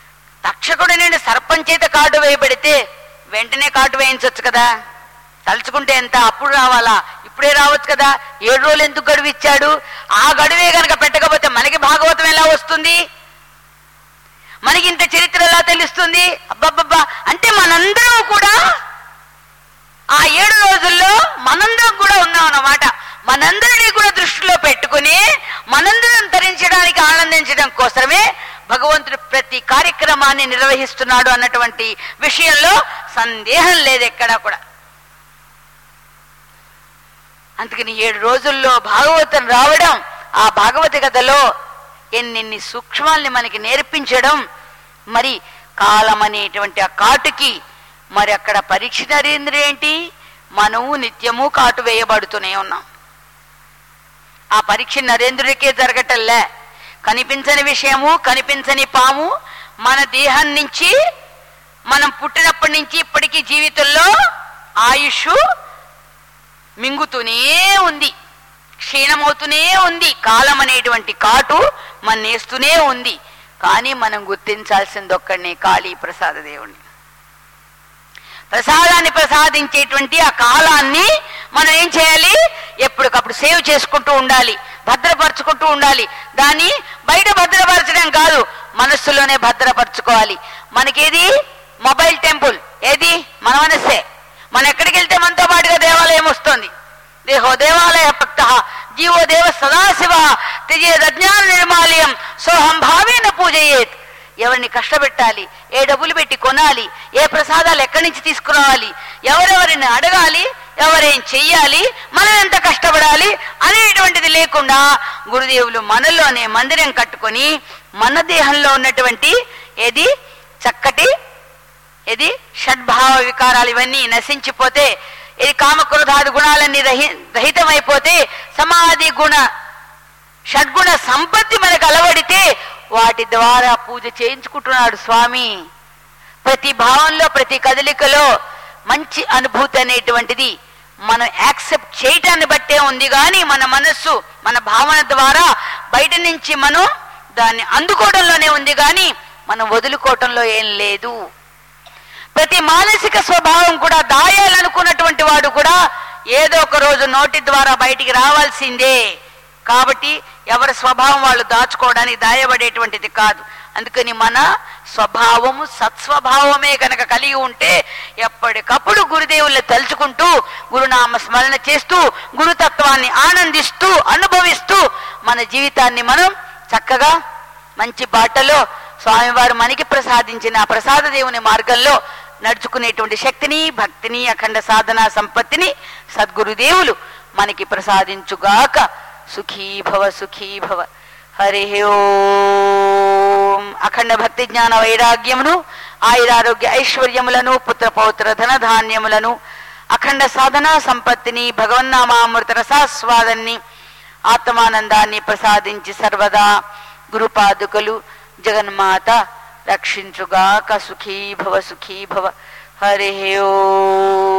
తక్షకుడు నేను సర్పం చేత కాటు వేయబడితే వెంటనే కాటు వేయించవచ్చు కదా తలుచుకుంటే ఎంత అప్పుడు రావాలా ఇప్పుడే రావచ్చు కదా ఏడు రోజులు ఎందుకు గడువు ఇచ్చాడు ఆ గడువే గనక పెట్టకపోతే మనకి భాగవతం ఎలా వస్తుంది మనకి ఇంత చరిత్ర ఎలా తెలుస్తుంది అబ్బబ్బబ్బా అంటే మనందరం కూడా ఆ ఏడు రోజుల్లో మనందరం కూడా ఉన్నాం అన్నమాట మనందరినీ కూడా దృష్టిలో పెట్టుకుని మనందరం ధరించడానికి ఆనందించడం కోసమే భగవంతుడు ప్రతి కార్యక్రమాన్ని నిర్వహిస్తున్నాడు అన్నటువంటి విషయంలో సందేహం లేదు ఎక్కడా కూడా అందుకని ఏడు రోజుల్లో భాగవతం రావడం ఆ భాగవత కథలో ఎన్నెన్ని సూక్ష్మాల్ని మనకి నేర్పించడం మరి కాలం అనేటువంటి ఆ కాటుకి మరి అక్కడ పరీక్ష నరేంద్ర ఏంటి మనము నిత్యము కాటు వేయబడుతూనే ఉన్నాం ఆ పరీక్ష నరేంద్రుడికే జరగటంలే కనిపించని విషయము కనిపించని పాము మన దేహం నుంచి మనం పుట్టినప్పటి నుంచి ఇప్పటికీ జీవితంలో ఆయుష్ మింగుతూనే ఉంది క్షీణమవుతూనే ఉంది కాలం అనేటువంటి కాటు మన్నేస్తూనే ఉంది కానీ మనం గుర్తించాల్సింది ఒక్కడిని కాళీ ప్రసాద దేవుణ్ణి ప్రసాదాన్ని ప్రసాదించేటువంటి ఆ కాలాన్ని మనం ఏం చేయాలి ఎప్పటికప్పుడు సేవ్ చేసుకుంటూ ఉండాలి భద్రపరచుకుంటూ ఉండాలి దాన్ని బయట భద్రపరచడం కాదు మనస్సులోనే భద్రపరచుకోవాలి మనకేది మొబైల్ టెంపుల్ ఏది మన మనస్సే మనం ఎక్కడికి వెళ్తే మనతో పాటుగా దేవాలయం వస్తుంది దేహో దేవాలయ భక్త జీవో దేవ సదాశివ త్యజేద్ అజ్ఞాన నిర్మాలయం సోహం భావేన పూజయేత్ ఎవరిని కష్టపెట్టాలి ఏ డబ్బులు పెట్టి కొనాలి ఏ ప్రసాదాలు ఎక్కడి నుంచి తీసుకురావాలి ఎవరెవరిని అడగాలి ఎవరేం చెయ్యాలి మనం ఎంత కష్టపడాలి అనేటువంటిది లేకుండా గురుదేవులు మనలోనే మందిరం కట్టుకొని మన దేహంలో ఉన్నటువంటి ఏది చక్కటి ఇది షడ్భావ వికారాలు ఇవన్నీ నశించిపోతే ఇది కామక్రోధాది గుణాలన్నీ రహి రహితమైపోతే సమాధి గుణ షడ్గుణ సంపత్తి మనకు అలవడితే వాటి ద్వారా పూజ చేయించుకుంటున్నాడు స్వామి ప్రతి భావంలో ప్రతి కదలికలో మంచి అనుభూతి అనేటువంటిది మనం యాక్సెప్ట్ చేయటాన్ని బట్టే ఉంది కానీ మన మనస్సు మన భావన ద్వారా బయట నుంచి మనం దాన్ని అందుకోవడంలోనే ఉంది కానీ మనం వదులుకోవటంలో ఏం లేదు ప్రతి మానసిక స్వభావం కూడా దాయాలనుకున్నటువంటి వాడు కూడా ఏదో ఒక రోజు నోటి ద్వారా బయటికి రావాల్సిందే కాబట్టి ఎవరి స్వభావం వాళ్ళు దాచుకోవడానికి దాయబడేటువంటిది కాదు అందుకని మన స్వభావము సత్స్వభావమే కనుక కలిగి ఉంటే ఎప్పటికప్పుడు గురుదేవుల్ని తలుచుకుంటూ గురునామ స్మరణ చేస్తూ గురుతత్వాన్ని ఆనందిస్తూ అనుభవిస్తూ మన జీవితాన్ని మనం చక్కగా మంచి బాటలో స్వామివారు మనకి ప్రసాదించిన ఆ ప్రసాద దేవుని మార్గంలో నడుచుకునేటువంటి శక్తిని భక్తిని అఖండ సాధన సంపత్తిని సద్గురుదేవులు మనకి ప్రసాదించుగాక సుఖీ భవ సుఖీ భవ హరి ఓం అఖండ భక్తి జ్ఞాన వైరాగ్యమును ఆయురారోగ్య ఐశ్వర్యములను పుత్ర పౌత్ర ధన ధాన్యములను అఖండ సాధన సంపత్తిని భగవన్నామామృత రసాస్వాదాన్ని ఆత్మానందాన్ని ప్రసాదించి సర్వదా గురుపాదుకలు జగన్మాత రక్షించుగాక సుఖీ భవ సుఖీ భవ హరి ఓం